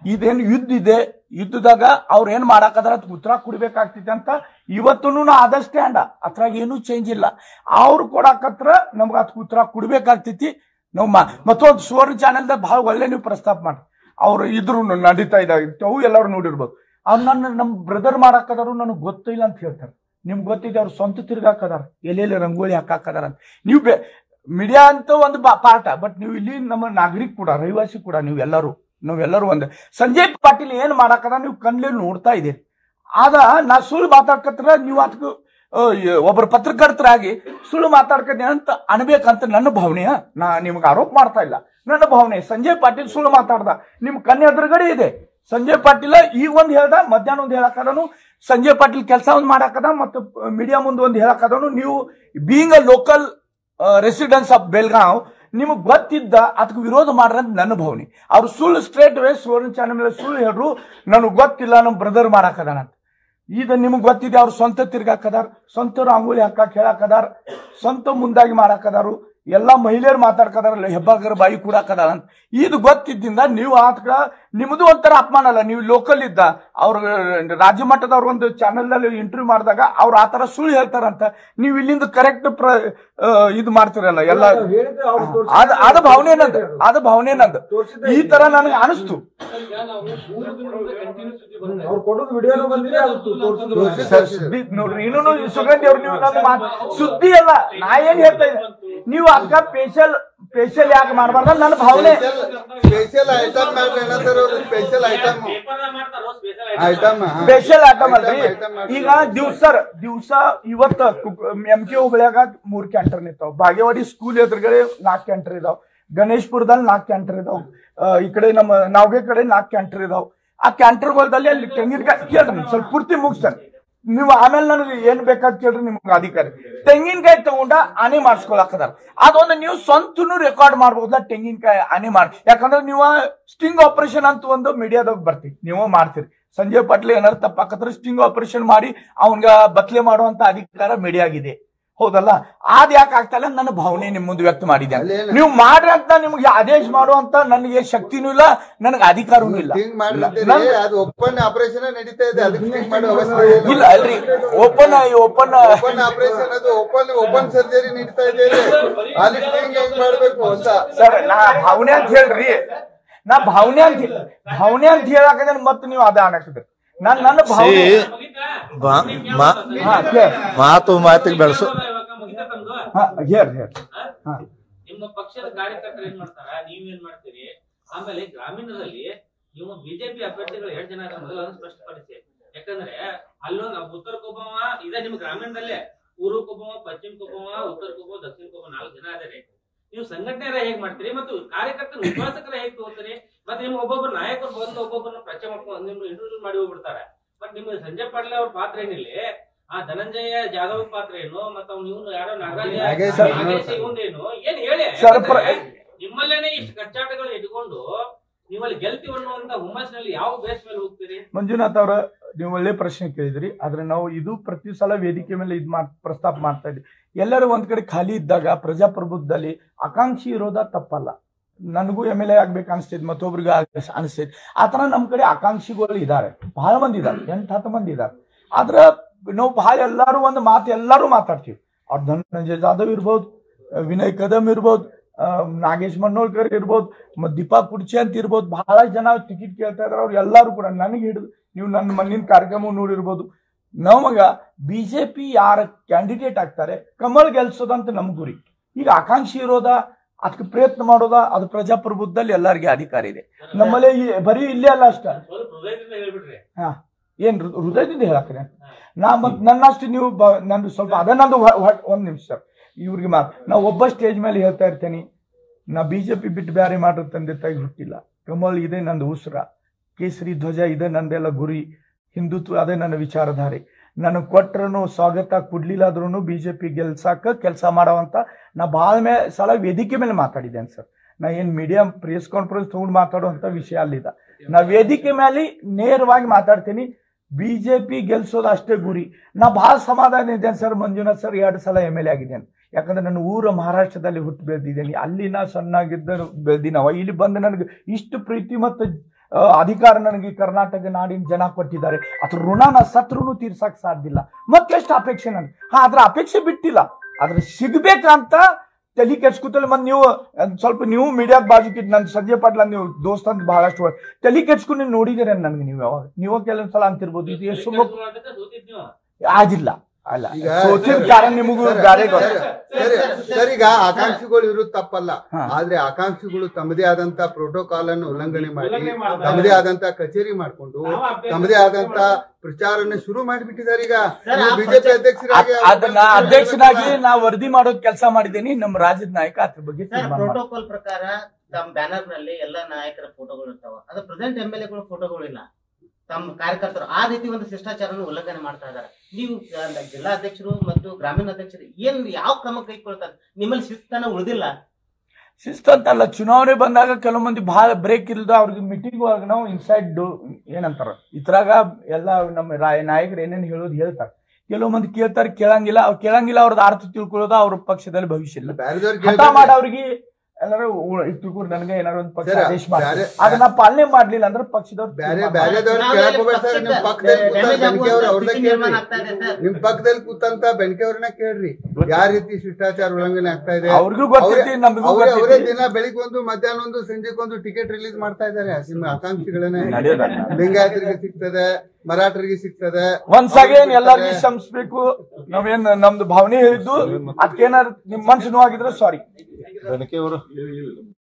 ಇದೇನು ಯುದ್ಧ ಇದೆ ಯುದ್ಧದಾಗ ಅವ್ರ ಏನ್ ಮಾಡಾಕದಾರ ಅದ್ಕ್ ಉತ್ತರ ಕೊಡ್ಬೇಕಾಗ್ತೈತಿ ಅಂತ ಇವತ್ತೂ ಅದ ಸ್ಟ್ಯಾಂಡ ಅದ್ರಾಗ ಏನೂ ಚೇಂಜ್ ಇಲ್ಲ ಅವ್ರು ಕೊಡಾಕತ್ರ ನಮ್ಗೆ ಅದಕ್ಕೆ ಉತ್ತರ ಕೊಡ್ಬೇಕಾಗ್ತೈತಿ ನಾವು ಮ- ಮತ್ತೊಂದು ಸುವರ್ಣ ಚಾನೆಲ್ದಾಗ ಭಾಳ ಒಳ್ಳೆ ನೀವು ಪ್ರಸ್ತಾಪ ಮಾಡಿ ಅವ್ರು ಇದ್ರು ನಡೀತಾ ಇದ್ದಾವೆ ಅವು ಎಲ್ಲರೂ ನೋಡಿರ್ಬೋದು ಅವ್ರು ನನ್ನ ನಮ್ಮ ಬ್ರದರ್ ಮಾಡಾಕದಾರು ನನಗೆ ಗೊತ್ತಿಲ್ಲ ಅಂತ ಹೇಳ್ತಾರೆ ನಿಮ್ಗೆ ಗೊತ್ತಿದೆ ಅವ್ರು ಸ್ವಂತ ತಿರ್ಗಾಕದಾರ ಎಲ್ಲೆಲ್ಲಿ ರಂಗೋಲಿ ಹಾಕಾಕದಾರ ಅಂತ ನೀವು ಬೆ ಮೀಡಿಯಾ ಅಂತ ಒಂದು ಬಾ ಪಾಠ ಬಟ್ ನೀವು ಇಲ್ಲಿ ನಮ್ಮ ನಾಗರಿಕ ಕೂಡ ರಹಿವಾಸಿ ಕೂಡ ನೀವು ಎಲ್ಲರೂ ನಾವೆಲ್ಲರೂ ಒಂದೇ ಸಂಜಯ್ ಪಾಟೀಲ್ ಏನ್ ಮಾಡಾಕದ ನೀವು ಕಣ್ಲಿ ನೋಡ್ತಾ ಇದ್ದೀರಿ ಆದ ನಾ ಸುಳ್ಳು ಮಾತಾಡ್ಕತ್ರ ನೀವು ಅದಕ್ಕೆ ಒಬ್ಬರು ಪತ್ರಕರ್ತರಾಗಿ ಸುಳ್ಳು ಮಾತಾಡ್ಕತೀನಿ ಅಂತ ಅನ್ಬೇಕಂತ ನನ್ನ ಭಾವನೆಯ ನಾ ನಿಮ್ಗೆ ಆರೋಪ ಮಾಡ್ತಾ ಇಲ್ಲ ನನ್ನ ಭಾವನೆ ಸಂಜಯ್ ಪಾಟೀಲ್ ಸುಳ್ಳು ಮಾತಾಡ್ದ ನಿಮ್ ಕಣ್ಣೆ ಎದುರುಗಡೆ ಇದೆ ಸಂಜಯ್ ಪಾಟೀಲ್ ಈಗ ಒಂದ್ ಹೇಳ್ದ ಮಧ್ಯಾಹ್ನ ಒಂದ್ ಹೇಳಕದನು ಸಂಜಯ್ ಪಾಟೀಲ್ ಕೆಲಸ ಒಂದ್ ಮಾಡಾಕದ ಮತ್ತು ಮೀಡಿಯಾ ಮುಂದೆ ಒಂದ್ ಹೇಳಕದನು ನೀವು being a local residence of Belgaum ನಿಮಗೆ ಗೊತ್ತಿದ್ದ ಅದಕ್ಕೆ ವಿರೋಧ ಮಾಡ್ರ ಅಂತ ನನ್ನ ಭಾವನೆ ಅವ್ರು ಸುಳ್ಳು ಸ್ಟ್ರೇಟ್ ವೇ ಸುವರ್ಣ ಚಾನಲ್ ಮೇಲೆ ಸುಳ್ಳು ಹೇಳ್ರು ನನಗೆ ಗೊತ್ತಿಲ್ಲ ನಮ್ಮ ಬ್ರದರ್ ಮಾಡಾಕದಾನ ಅಂತ ಈಗ ನಿಮಗೆ ಗೊತ್ತಿದೆ ಅವ್ರು ಸ್ವಂತ ತಿರ್ಗಾಕದಾರ ಸ್ವಂತ ರಂಗೋಲಿ ಹಾಕಕ್ ಹೇಳಾಕದಾರ ಸ್ವಂತ ಮುಂದಾಗಿ ಮಾಡಾಕದಾರು ಎಲ್ಲಾ ಮಹಿಳೆಯರು ಮಾತಾಡ್ಕದಾರಲ್ಲ ಹೆಬ್ಬಾಗರ ಬಾಯಿ ಕೂಡಾಕದಾರ ಅಂತ ಇದು ಗೊತ್ತಿದ್ದಿಂದ ನೀವು ಆತ್ಕ ನಿಮ್ದು ಒಂಥರ ಅಪಮಾನ ಅಲ್ಲ ನೀವು ಲೋಕಲ್ ಇದ್ದ ಅವ್ರ ರಾಜ್ಯ ಮಟ್ಟದವ್ರ ಒಂದು ಚಾನೆಲ್ ನಲ್ಲಿ ಇಂಟರ್ವ್ಯೂ ಮಾಡಿದಾಗ ಅವ್ರು ಆ ತರ ಸುಳ್ಳು ಹೇಳ್ತಾರಂತ ನೀವು ಇಲ್ಲಿಂದ ಕರೆಕ್ಟ್ ಪ್ರ ಆ, ಇದು ಮಾಡ್ತಿರಲ್ಲ ಎಲ್ಲ
ಹೇಳಿದ್ದು ಅವ್ರು ತೋರ್ಸಿದ್ದು
ಅದ ಅದ ಭಾವನೆ ನಂದು ಅದ ಭಾವನೆ ನಂದು ಈ ತರ ನನಗೆ ಅನಿಸ್ತು
ಅವ್ರು ಕೊಡೋದು ವಿಡಿಯೋನು ಬಂದಿದೆ ಅದು ತೋರ್ಸಿದ್ರು
ಸರ್, ಸುದ್ದಿ ನೋಡ್ರಿ ಇನ್ನೂ ಸುಗಂಧಿ ಅವ್ರು ನೀವು ನನ್ನ ಮಾತ್ ಸುದ್ದಿ ಅಲ್ಲ ನಾ ಏನ್ ಹೇಳ್ತಾ ಇದ್ದೆ ನೀವು ಅಕ್ಕ ಸ್ಪೆಷಲ್ ಸ್ಪೆಷಲ್ ಯಾಕೆ ಮಾಡಬಾರ್ದ ನನ್ನ ಭಾವನೆ
ಸ್ಪೆಷಲ್ ಐಟಮ್ ಮಾಡ್ರಿ ಏನಂತಾರ ಅವ್ರು special item item
special item ಅಲ್ರಿ
item ಮಾಡ್ತಾರೆ.
ಈಗ ದಿವ್ಸ ದಿವ್ಸ ಇವತ್ತ ಎಂ ಕೆ ಹುಬ್ಳ್ಯಾಗ ಮೂರ್ ಕ್ಯಾಂಟರ್ ನಿಂತಾವ್ ಬಾಗೇವಾಡಿ ಸ್ಕೂಲ್ ಎದುರುಗಡೆ ನಾಲ್ಕು ಕ್ಯಾಂಟರ್ ಇದಾವ್ ಗಣೇಶ್ಪುರದಲ್ಲಿ ನಾಲ್ಕು ಕ್ಯಾಂಟರ್ ಇದಾವ್ ಆ, ಈ ಕಡೆ ನಮ್ಮ ನಾವ್ಗೆ ಕಡೆ ನಾಲ್ಕು ಕ್ಯಾಂಟರ್ ಇದಾವ್ ಆ ಕ್ಯಾಂಟರ್ಗಳದಲ್ಲಿ ಅಲ್ಲಿ ತೆಂಗಿನಕಾಯಿ ಕೇಳ್ರಿ ಸ್ವಲ್ಪ ಪೂರ್ತಿ ಮುಗಿಸ್ತಾನೆ ನೀವು ಆಮೇಲೆ ನನಗೆ ಏನ್ ಬೇಕಾದ್ ಕೇಳ್ರಿ ನಿಮ್ಗೆ ಅಧಿಕಾರಿ ತೆಂಗಿನಕಾಯಿ ತಗೊಂಡ ಆನೆ ಮಾಡಿಸ್ಕೊಳಕದಾರ ಅದೊಂದು ನೀವು ಸ್ವಂತನು ರೆಕಾರ್ಡ್ ಮಾಡ್ಬೋದಲ್ಲ ತೆಂಗಿನಕಾಯಿ ಆನೆ ಮಾಡಿ ಯಾಕಂದ್ರೆ ನೀವು ಸ್ಟಿಂಗ್ ಆಪರೇಷನ್ ಅಂತ ಒಂದು ಮೀಡಿಯಾದಾಗ ಬರ್ತೀವಿ ನೀವು ಮಾಡ್ತೀರಿ ಸಂಜಯ್ ಪಾಟ್ಲೆ ಏನಾರು ತಪ್ಪಾಕತ್ರ ಸ್ಟಿಂಗ್ ಆಪರೇಷನ್ ಮಾಡಿ ಅವನ್ಗ ಬತ್ಲೆ ಮಾಡುವಂತ ಅಧಿಕಾರ ಮೀಡಿಯಾಗಿದೆ ಹೌದಲ್ಲ ಅದ್ ಯಾಕೆ ಆಗ್ತಾ ಇಲ್ಲ ನನ್ನ ಭಾವನೆ ನಿಮ್ ಮುಂದೆ ವ್ಯಕ್ತ ಮಾಡಿದ್ದೆ
ಅಲ್ಲೇನು?
ನೀವು ಮಾಡ್ರಿ ಅಂತ ನಿಮ್ಗೆ ಆದೇಶ ಮಾಡುವಂತ ನನಗೆ ಶಕ್ತಿನೂ ಇಲ್ಲ ನನಗೆ ಅಧಿಕಾರನೂ ಇಲ್ಲ
ಥಿಂಕ್ ಮಾಡಿರ್ತೀರಿ
ನನ್-
ಅದು ಓಪನ್ ಆಪರೇಷನ್ ನಡೀತಾ ಇದೆ ಅದಕ್ಕೆ ಥಿಂಕ್ ಮಾಡೋ ಅವಶ್ಯಕತೆ
ಇಲ್ಲ
ಇಲ್ಲ
ಅಲ್ರಿ ಓಪನ್ ಓಪನ್
ಓಪನ್ ಆಪರೇಷನ್ ಅದು ಓಪನ್ ಓಪನ್ ಸರ್ಜರಿ ನಡೀತಾ ಇದೆ ಅಲ್ಲಿ ಥಿಂಕ್ ಹೆಂಗ್ ಮಾಡ್ಬೇಕು ಅಂತ
ಸರ್ ನಾ ಭಾವನೆ ಅಂತ ಹೇಳ್ರಿ ನಾ ಭಾವನೆ ಅಂತ ಭಾವನೆ ಅಂತ ಹೇಳಾಕಂದ್ರೆ ಮತ್ತೆ ನೀವು ಅದ ಅನ್ನಕಿದ್ರಿ ನಾನ್ ನನ್ನ ಭಾವನೆ
ಬಾ- ಮಾ-
ಹಾ ಕೇಳ
ಮಾತು ಮಾತಿಗೆ ಬೆಳೆಸು
ಹಾ ಹೇಳ್ರಿ ಹೇಳ್ರಿ ಹಾ
ನಿಮ್ಮ ಪಕ್ಷದ ಕಾರ್ಯಕರ್ತರು ಏನ್ ಮಾಡ್ತಾರ ನೀವೇನ್ ಮಾಡ್ತೀರಿ ಆಮೇಲೆ ಗ್ರಾಮೀಣದಲ್ಲಿ ನೀವು ಬಿಜೆಪಿ ಅಭ್ಯರ್ಥಿಗಳು ಎರಡ್ ಜನ ಇದ್ದಾರೆ ಮೊದಲು ಅದನ್ನ ಸ್ಪಷ್ಟಪಡಿಸಿ ಯಾಕಂದ್ರೆ ಅಲ್ಲೊಂದು ಉತ್ತರಕ್ಕೊಬ್ಬವ ಇದೆ ನಿಮ್ ಗ್ರಾಮೀಣದಲ್ಲೇ ಪೂರ್ವಕ್ಕೊಬ್ಬವ ಪಶ್ಚಿಮಕ್ಕೊಬ್ಬವ ಉತ್ತರಕ್ಕೊಬ್ಬವ ದಕ್ಷಿಣಕ್ಕೊಬ್ಬವ ನಾಲ್ಕು ಜನ ಇದಾರೆ ನೀವು ಸಂಘಟನೆ ಹೇಗ್ ಮಾಡ್ತೀರಿ ಮತ್ತು ಕಾರ್ಯಕರ್ತರ ವಿಶ್ವಾಸಕರ ಹೇಗ್ ತಗೋತೀರಿ ಮತ್ತೆ ನಿಮ್ ಒಬ್ಬೊಬ್ಬರು ನಾಯಕರು ಬಂದು ಒಬ್ಬೊಬ್ಬರನ್ನ ಪ್ರಚಾರ ಮಾಡ್ಕೊಂಡು ನಿಮ್ಗೆ ಇಂಟರ್ವ್ಯೂ ಮಾಡಿ ಹೋಗ್ಬಿಡ್ತಾರೆ ಬಟ್ ನಿಮ್ಗೆ ಸಂಜಯ್ ಪಾಟೀಲ್ ಅವ್ರ ಪಾತ್ರ ಏನಿಲ್ಲ ಆ ಧನಂಜಯ ಜಾಧವ್ ಪಾತ್ರ ಏನು ಮತ್ತೆ ಅವ್ನು ಇವನು ಯಾರೋ ನಾಗರಾಜ
ನಾಗೇಶ್
ನಾಗೇಶ್ ಇವ್ನ್ದೇನು ಏನ್ ಹೇಳಿ
ಸರ್, ಪ್ರ-
ಯಾಕಂದ್ರೆ ನಿಮ್ಮಲ್ಲೇನೆ ಇಷ್ಟು ಕಚ್ಚಾಟಗಳು ಇಟ್ಕೊಂಡು ನೀವಲ್ಲಿ ಗೆಲ್ತೀವಿ ಅನ್ನುವಂತ ಹುಮ್ಮಸ್ನಲ್ಲಿ ಯಾವ ಬೇಸ್ ಮೇಲೆ ಹೋಗ್ತೀರಿ
ಮಂಜುನಾಥ್ ಅವರ ನೀವು ಒಳ್ಳೆ ಪ್ರಶ್ನೆ ಕೇಳಿದ್ರಿ ಆದ್ರೆ ನಾವು ಇದು ಪ್ರತಿ ಸಲ ವೇದಿಕೆ ಮೇಲೆ ಇದು ಮಾಡ್ ಪ್ರಸ್ತಾಪ ಮಾಡ್ತಾ ಇದ್ವಿ ಎಲ್ಲರೂ ಒಂದ್ ಕಡೆ ಖಾಲಿ ಇದ್ದಾಗ ಪ್ರಜಾಪ್ರಭುತ್ವದಲ್ಲಿ ಆಕಾಂಕ್ಷಿ ಇರೋದ ತಪ್ಪಲ್ಲ ನನಗೂ ಎಮ್ ಎಲ್ ಎ ಆಗ್ಬೇಕು ಅನಿಸ್ತೈತಿ ಮತ್ತೊಬ್ರಿಗೆ ಅನಿಸ್ತೈತಿ ಆ ಥರ ನಮ್ಮ ಕಡೆ ಆಕಾಂಕ್ಷಿಗಳು ಇದ್ದಾರೆ ಬಹಳ ಮಂದಿ ಇದ್ದಾರೆ ಎಂಟು ಹತ್ತು ಮಂದಿ ಇದ್ದಾರೆ ಆದ್ರೆ ನಾವು ಬಹಳ ಎಲ್ಲರೂ ಒಂದು ಮಾತು ಎಲ್ಲರೂ ಮಾತಾಡ್ತೀವಿ ಅವ್ರ ಧನಂಜಯ ಜಾಧವ್ ಇರ್ಬೋದು ವಿನಯ್ ಕದಮ್ ಇರ್ಬೋದು ಆ, ನಾಗೇಶ್ ಮನ್ನೋಳ್ಕರ್ ಇರ್ಬೋದು ಮತ್ತು ದೀಪಾ ಕುಡ್ಚಿ ಅಂತ ಇರ್ಬೋದು ಬಹಳ ಜನ ಟಿಕೆಟ್ ಕೇಳ್ತಾ ಇದಾರೆ ಅವ್ರು ಎಲ್ಲರೂ ಕೂಡ ನನಗೆ ಹಿಡಿದು ನೀವು ನನ್ನ ಮಣ್ಣಿನ ಕಾರ್ಯಕ್ರಮ ನೋಡಿರ್ಬೋದು ನಮಗ ಬಿಜೆಪಿ ಯಾರ ಕ್ಯಾಂಡಿಡೇಟ್ ಆಗ್ತಾರೆ ಕಮಲ್ ಗೆಲ್ಸೋದಂತ ನಮ್ ಗುರಿ ಈಗ ಆಕಾಂಕ್ಷಿ ಇರೋದ ಅದಕ್ಕೆ ಪ್ರಯತ್ನ ಮಾಡೋದ ಅದು ಪ್ರಜಾಪ್ರಭುತ್ವದಲ್ಲಿ ಎಲ್ಲರಿಗೆ ಅಧಿಕಾರ ಇದೆ ನಮ್ಮಲ್ಲಿ ಈ- ಬರೀ ಇಲ್ಲೇ ಅಲ್ಲ ಅಷ್ಟ
ಸ್ವಲ್ಪ ಹೃದಯದಿಂದ ಹೇಳ್ಬಿಡ್ರಿ
ಹಾ ಏನ್ ಹೃ- ಹೃದಯದಿಂದ ಹೇಳಕ್ರೆ ನಾ ಮತ್ ನನ್ನಷ್ಟು ನೀವು ಬ- ನಂದು ಸ್ವಲ್ಪ ಅದ ನಂದು ಹೊ- ಹೊ- ಒಂದ್ ನಿಮಿಷ ಸರ್ ಇವ್ರಿಗೆ ಮಾತು ನಾ ಒಬ್ಬ ಸ್ಟೇಜ್ ಮೇಲೆ ಹೇಳ್ತಾ ಇರ್ತೇನೆ ನಾ ಬಿಜೆಪಿ ಬಿಟ್ಟು ಬ್ಯಾರೆ ಮಾಡೋ ತಂದೆ ತಾಯಿ ಹುಟ್ಟಿಲ್ಲ ಕಮಲ್ ಇದೆ ನಂದು ಉಸಿರ ಕೇಸರಿ ಧ್ವಜ ಇದೆ ನಂದೆಲ್ಲ ಗುರಿ ಹಿಂದುತ್ವ ಅದೇ ನನ್ನ ವಿಚಾರಧಾರೆ ನನಗೆ ಕೊಟ್ರೂ ಸ್ವಾಗತ ಕೊಡ್ಲಿಲ್ಲ ಆದ್ರೂ ಬಿಜೆಪಿ ಗೆಲ್ಸಾಕ ಕೆಲಸ ಮಾಡೋವಂತ ನಾ ಭಾಳ ಮೇ ಸಲ ವೇದಿಕೆ ಮೇಲೆ ಮಾತಾಡಿದ್ದೇನೆ ಸರ್ ನಾ ಏನ್ ಮೀಡಿಯಾ ಪ್ರೆಸ್ ಕಾನ್ಫರೆನ್ಸ್ ತಗೊಂಡು ಮಾತಾಡುವಂತ ವಿಷಯ ಅಲ್ಲಿದ ನಾ ವೇದಿಕೆ ಮೇಲೆ ನೇರವಾಗಿ ಮಾತಾಡ್ತೀನಿ ಬಿಜೆಪಿ ಗೆಲ್ಸೋದು ಅಷ್ಟೇ ಗುರಿ ನಾ ಬಹಳ ಸಮಾಧಾನ ಇದ್ದೇನೆ ಸರ್ ಮಂಜುನಾಥ್ ಸರ್ ಎರಡು ಸಲ ಎಮ್ ಎಲ್ ಎ ಆಗಿದ್ದೇನೆ ಯಾಕಂದ್ರೆ ನನ್ನ ಊರ ಮಹಾರಾಷ್ಟ್ರದಲ್ಲಿ ಹುಟ್ಟು ಬೆಳೆದಿದ್ದೇನೆ ಅಲ್ಲಿ ನಾ ಸಣ್ಣಾಗಿದ್ದ ಬೆಳೆದಿನವ ಇಲ್ಲಿ ಬಂದು ನನಗೆ ಇಷ್ಟು ಪ್ರೀತಿ ಮತ್ತು ಆ, ಅಧಿಕಾರ ನನಗೆ ಈ ಕರ್ನಾಟಕ ನಾಡಿನ ಜನ ಕೊಟ್ಟಿದ್ದಾರೆ ಅದ್ರ ಋಣನ ಸತ್ರುನು ತೀರ್ಸಕ್ ಸಾಧ್ಯ ಇಲ್ಲ ಮತ್ತೆಷ್ಟು ಅಪೇಕ್ಷೆ ನನ್ಗೆ ಹಾ ಅದ್ರ ಅಪೇಕ್ಷೆ ಬಿಟ್ಟಿಲ್ಲ ಅದ್ರ ಸಿಗ್ಬೇಕಂತ ತಲೆ ಕೆಡ್ಸ್ಕೊತಲ್ಲ ಮತ್ತೆ ನೀವು ಒಂದ್ ಸ್ವಲ್ಪ ನೀವು ಮೀಡಿಯಾದ ಬಾಜುಕಿದ್ ನನ್ ಸಂಜಯ್ ಪಾಟ್ಲ ನೀವು ದೋಸ್ತ ಅಂತ ಬಹಳಷ್ಟು ತಲೆ ಕೆಡ್ಸ್ಕೊಂಡು ನೀವು ನೋಡಿದಿರ ನನ್ಗೆ ನೀವು ಯಾವಾಗ ನೀವು ಕೆಲವೊಂದ್ಸಲ ಅಂತಿರ್ಬೋದು ಇದು ಎಷ್ಟು ಸುಮ್ಮ
ಸೋತಿದ್ ನೀವು
ಆಗಿಲ್ಲ ಅಲ್ಲ
ಈಗ
ಸೋತಿದ ಕಾರಣ ನಿಮಗೂ
ಸರ್,
ಬ್ಯಾರೆ
ಸರ್,
ಗೊತ್ತು.
ಸರ್, ಸರ್ ಈಗ ಆಕಾಂಕ್ಷಿಗಳು ಇರೋದು ತಪ್ಪಲ್ಲ
ಹಾ.
ಆದ್ರೆ ಆಕಾಂಕ್ಷಿಗಳು ತಮ್ಮದೇ ಆದಂತ ಪ್ರೋಟೋಕಾಲ್ ಅನ್ನು ಉಲ್ಲಂಘನೆ ಮಾಡಿ
ಉಲ್ಲಂಘನೆ ಮಾಡ್ತಾರೆ.
ತಮ್ಮದೇ ಆದಂತ ಕಚೇರಿ ಮಾಡ್ಕೊಂಡು
ನಾವು ಅಭ್ಯರ್ಥಿ
ತಮ್ಮದೇ ಆದಂತ ಪ್ರಚಾರನ ಶುರು ಮಾಡಿಬಿಟ್ಟಿದ್ದಾರೆ ಈಗ
ಸರ್,
ನೀವು
ಆ
ಬಿಜೆಪಿ
ಪ್ರಚಾರ-
ಅಧ್ಯಕ್ಷರಾಗಿ
ಅದ್- ಅದನ್ನ ಅಧ್ಯಕ್ಷನಾಗಿ ನಾ ವರದಿ ಮಾಡೋದ್ ಕೆಲಸ ಮಾಡಿದ್ದೀನಿ ನಮ್ಮ ರಾಜ್ಯದ ನಾಯಕ ಅದ್ರ ಬಗ್ಗೆ
ಸರ್
ತೀರ್ಮಾನ ಮಾಡ್ತಾರೆ.
ಪ್ರೋಟೋಕಾಲ್ ಪ್ರಕಾರ ತಮ್ಮ ಬ್ಯಾನರ್ ನಲ್ಲಿ ಎಲ್ಲ ನಾಯಕರ ಫೋಟೋಗಳು ಇರ್ತಾವ ಅದು ಪ್ರೆಸೆಂಟ್ ಎಂ ಎಲ್ ಎಗಳು ಫೋಟೋಗಳು ಇಲ್ಲ ತಮ್ಮ ಕಾರ್ಯಕರ್ತರು ಆ ರೀತಿ ಒಂದು ಶಿಷ್ಟಾಚಾರನ ಉಲ್ಲಂಘನೆ ಮಾಡ್ತಾ ಇದ್ದಾರೆ ನೀವು ಆ, ಜಿಲ್ಲಾ ಅಧ್ಯಕ್ಷರು ಮತ್ತು ಗ್ರಾಮೀಣ ಅಧ್ಯಕ್ಷರು ಏನ್ ಯಾವ ಕ್ರಮ ಕೈಗೊಳ್ತಾರೆ ನಿಮ್ಮಲ್ಲಿ ಶಿಸ್ತನ ಉಳಿದಿಲ್ಲ
ಶಿಸ್ತಂತಲ್ಲ ಚುನಾವಣೆ ಬಂದಾಗ ಕೆಲವು ಮಂದಿ ಬಹಳ ಬ್ರೇಕ್ ಇಲ್ದ ಅವ್ರಿಗೆ ಮೀಟಿಂಗ್ ಒಳಗ ನಾವು ಇನ್ಸೈಡ್ ಏನಂತಾರ ಇದ್ರಾಗ ಎಲ್ಲ ನಮ್ಮ ರಾಯ ನಾಯಕರು ಏನೇನು ಹೇಳೋದು ಹೇಳ್ತಾರೆ ಕೆಲವು ಮಂದಿ ಕೇಳ್ತಾರೆ ಕೇಳಂಗಿಲ್ಲ ಅವ್ರು ಕೇಳಂಗಿಲ್ಲ ಅವ್ರದ್ದು ಅರ್ಥ ತಿಳ್ಕೊಳ್ಳೋದು ಅವ್ರ ಪಕ್ಷದಲ್ಲಿ ಭವಿಷ್ಯ ಇಲ್ಲ
ಬ್ಯಾರೆದವ್ರಿಗೆ
ಹಠ ಮಾಡಿ ಅವ್ರಿಗೆ ಎಲ್ಲರೂ ತಿಳ್ಕೊಂಡು ನನಗೆ ಏನಾರು ಒಂದು ಪಕ್ಷ
ಸರ್,
ಆದೇಶ ಮಾಡ್ತಾರೆ
ಬ್ಯಾರೆ-
ಅದನ್ನ ಪಾಲನೆ ಮಾಡ್ಲಿಲ್ಲ ಅಂದ್ರೆ ಪಕ್ಷದವ್ರು
ಬ್ಯಾರೆ
ತೀರ್ಮಾನ
ಬ್ಯಾರೆದವ್ರು
ಚುನಾವಣೆಯಲ್ಲಿ
ಕೇಳಕ್ ಹೋಗ್ಬೇಡಿ ಸರ್ ನಿಮ್ ಪಕ್ಕದಲ್ಲಿ ಕೂತ
ಡ್ಯಾಮೇಜ್
ಬೆಂಕಿ ಅವ್ರು ಅವ್ರನ್ನ
ಸ್ಥಿತಿ ನಿರ್ಮಾಣ
ಕೇಳ್ರಿ
ಆಗ್ತಾ ಇದೆ ಸರ್
ನಿಮ್ ಪಕ್ಕದಲ್ಲಿ ಕೂತಂತ ಬೆಂಕಿ ಅವ್ರನ್ನ ಕೇಳ್ರಿ ಯಾವ ರೀತಿ ಶಿಷ್ಟಾಚಾರ ಉಲ್ಲಂಘನೆ ಆಗ್ತಾ ಇದೆ
ಅವ್ರಿಗೂ ಗೊತ್ತೈತಿ ನಮಗೂ
ಅವರೇ ಅವರೇ
ಗೊತ್ತೈತಿ
ದಿನ ಬೆಳಿಗ್ಗೆ ಒಂದು ಮಧ್ಯಾಹ್ನ ಒಂದು ಸಂಜೆಗೊಂದು ಟಿಕೆಟ್ ರಿಲೀಸ್ ಮಾಡ್ತಾ ಇದ್ದಾರೆ ನಿಮ್ಮ ಆಕಾಂಕ್ಷಿಗಳನ್ನ
ನಡೆಯೋದಲ್ಲ.
ಲಿಂಗಾಯತರಿಗೆ ಸಿಗ್ತದೆ ಮರಾಠರಿಗೆ ಸಿಗ್ತದೆ
ಒಂದ್ ಸಗೇನ್ ಎಲ್ಲಾರ್ಗಿ ಶ್ರಮಿಸ್ಬೇಕು ನಾವೇನ್ ನಮ್ದು ಭಾವನೆ ಹೇಳಿದ್ದು ಅದಕ್ಕೇನಾರು ನಿಮ್ ಮನ್ಸು ನೋವಾಗಿದ್ರೆ ಸಾರಿ
ಬೆನಕೆ ಅವರು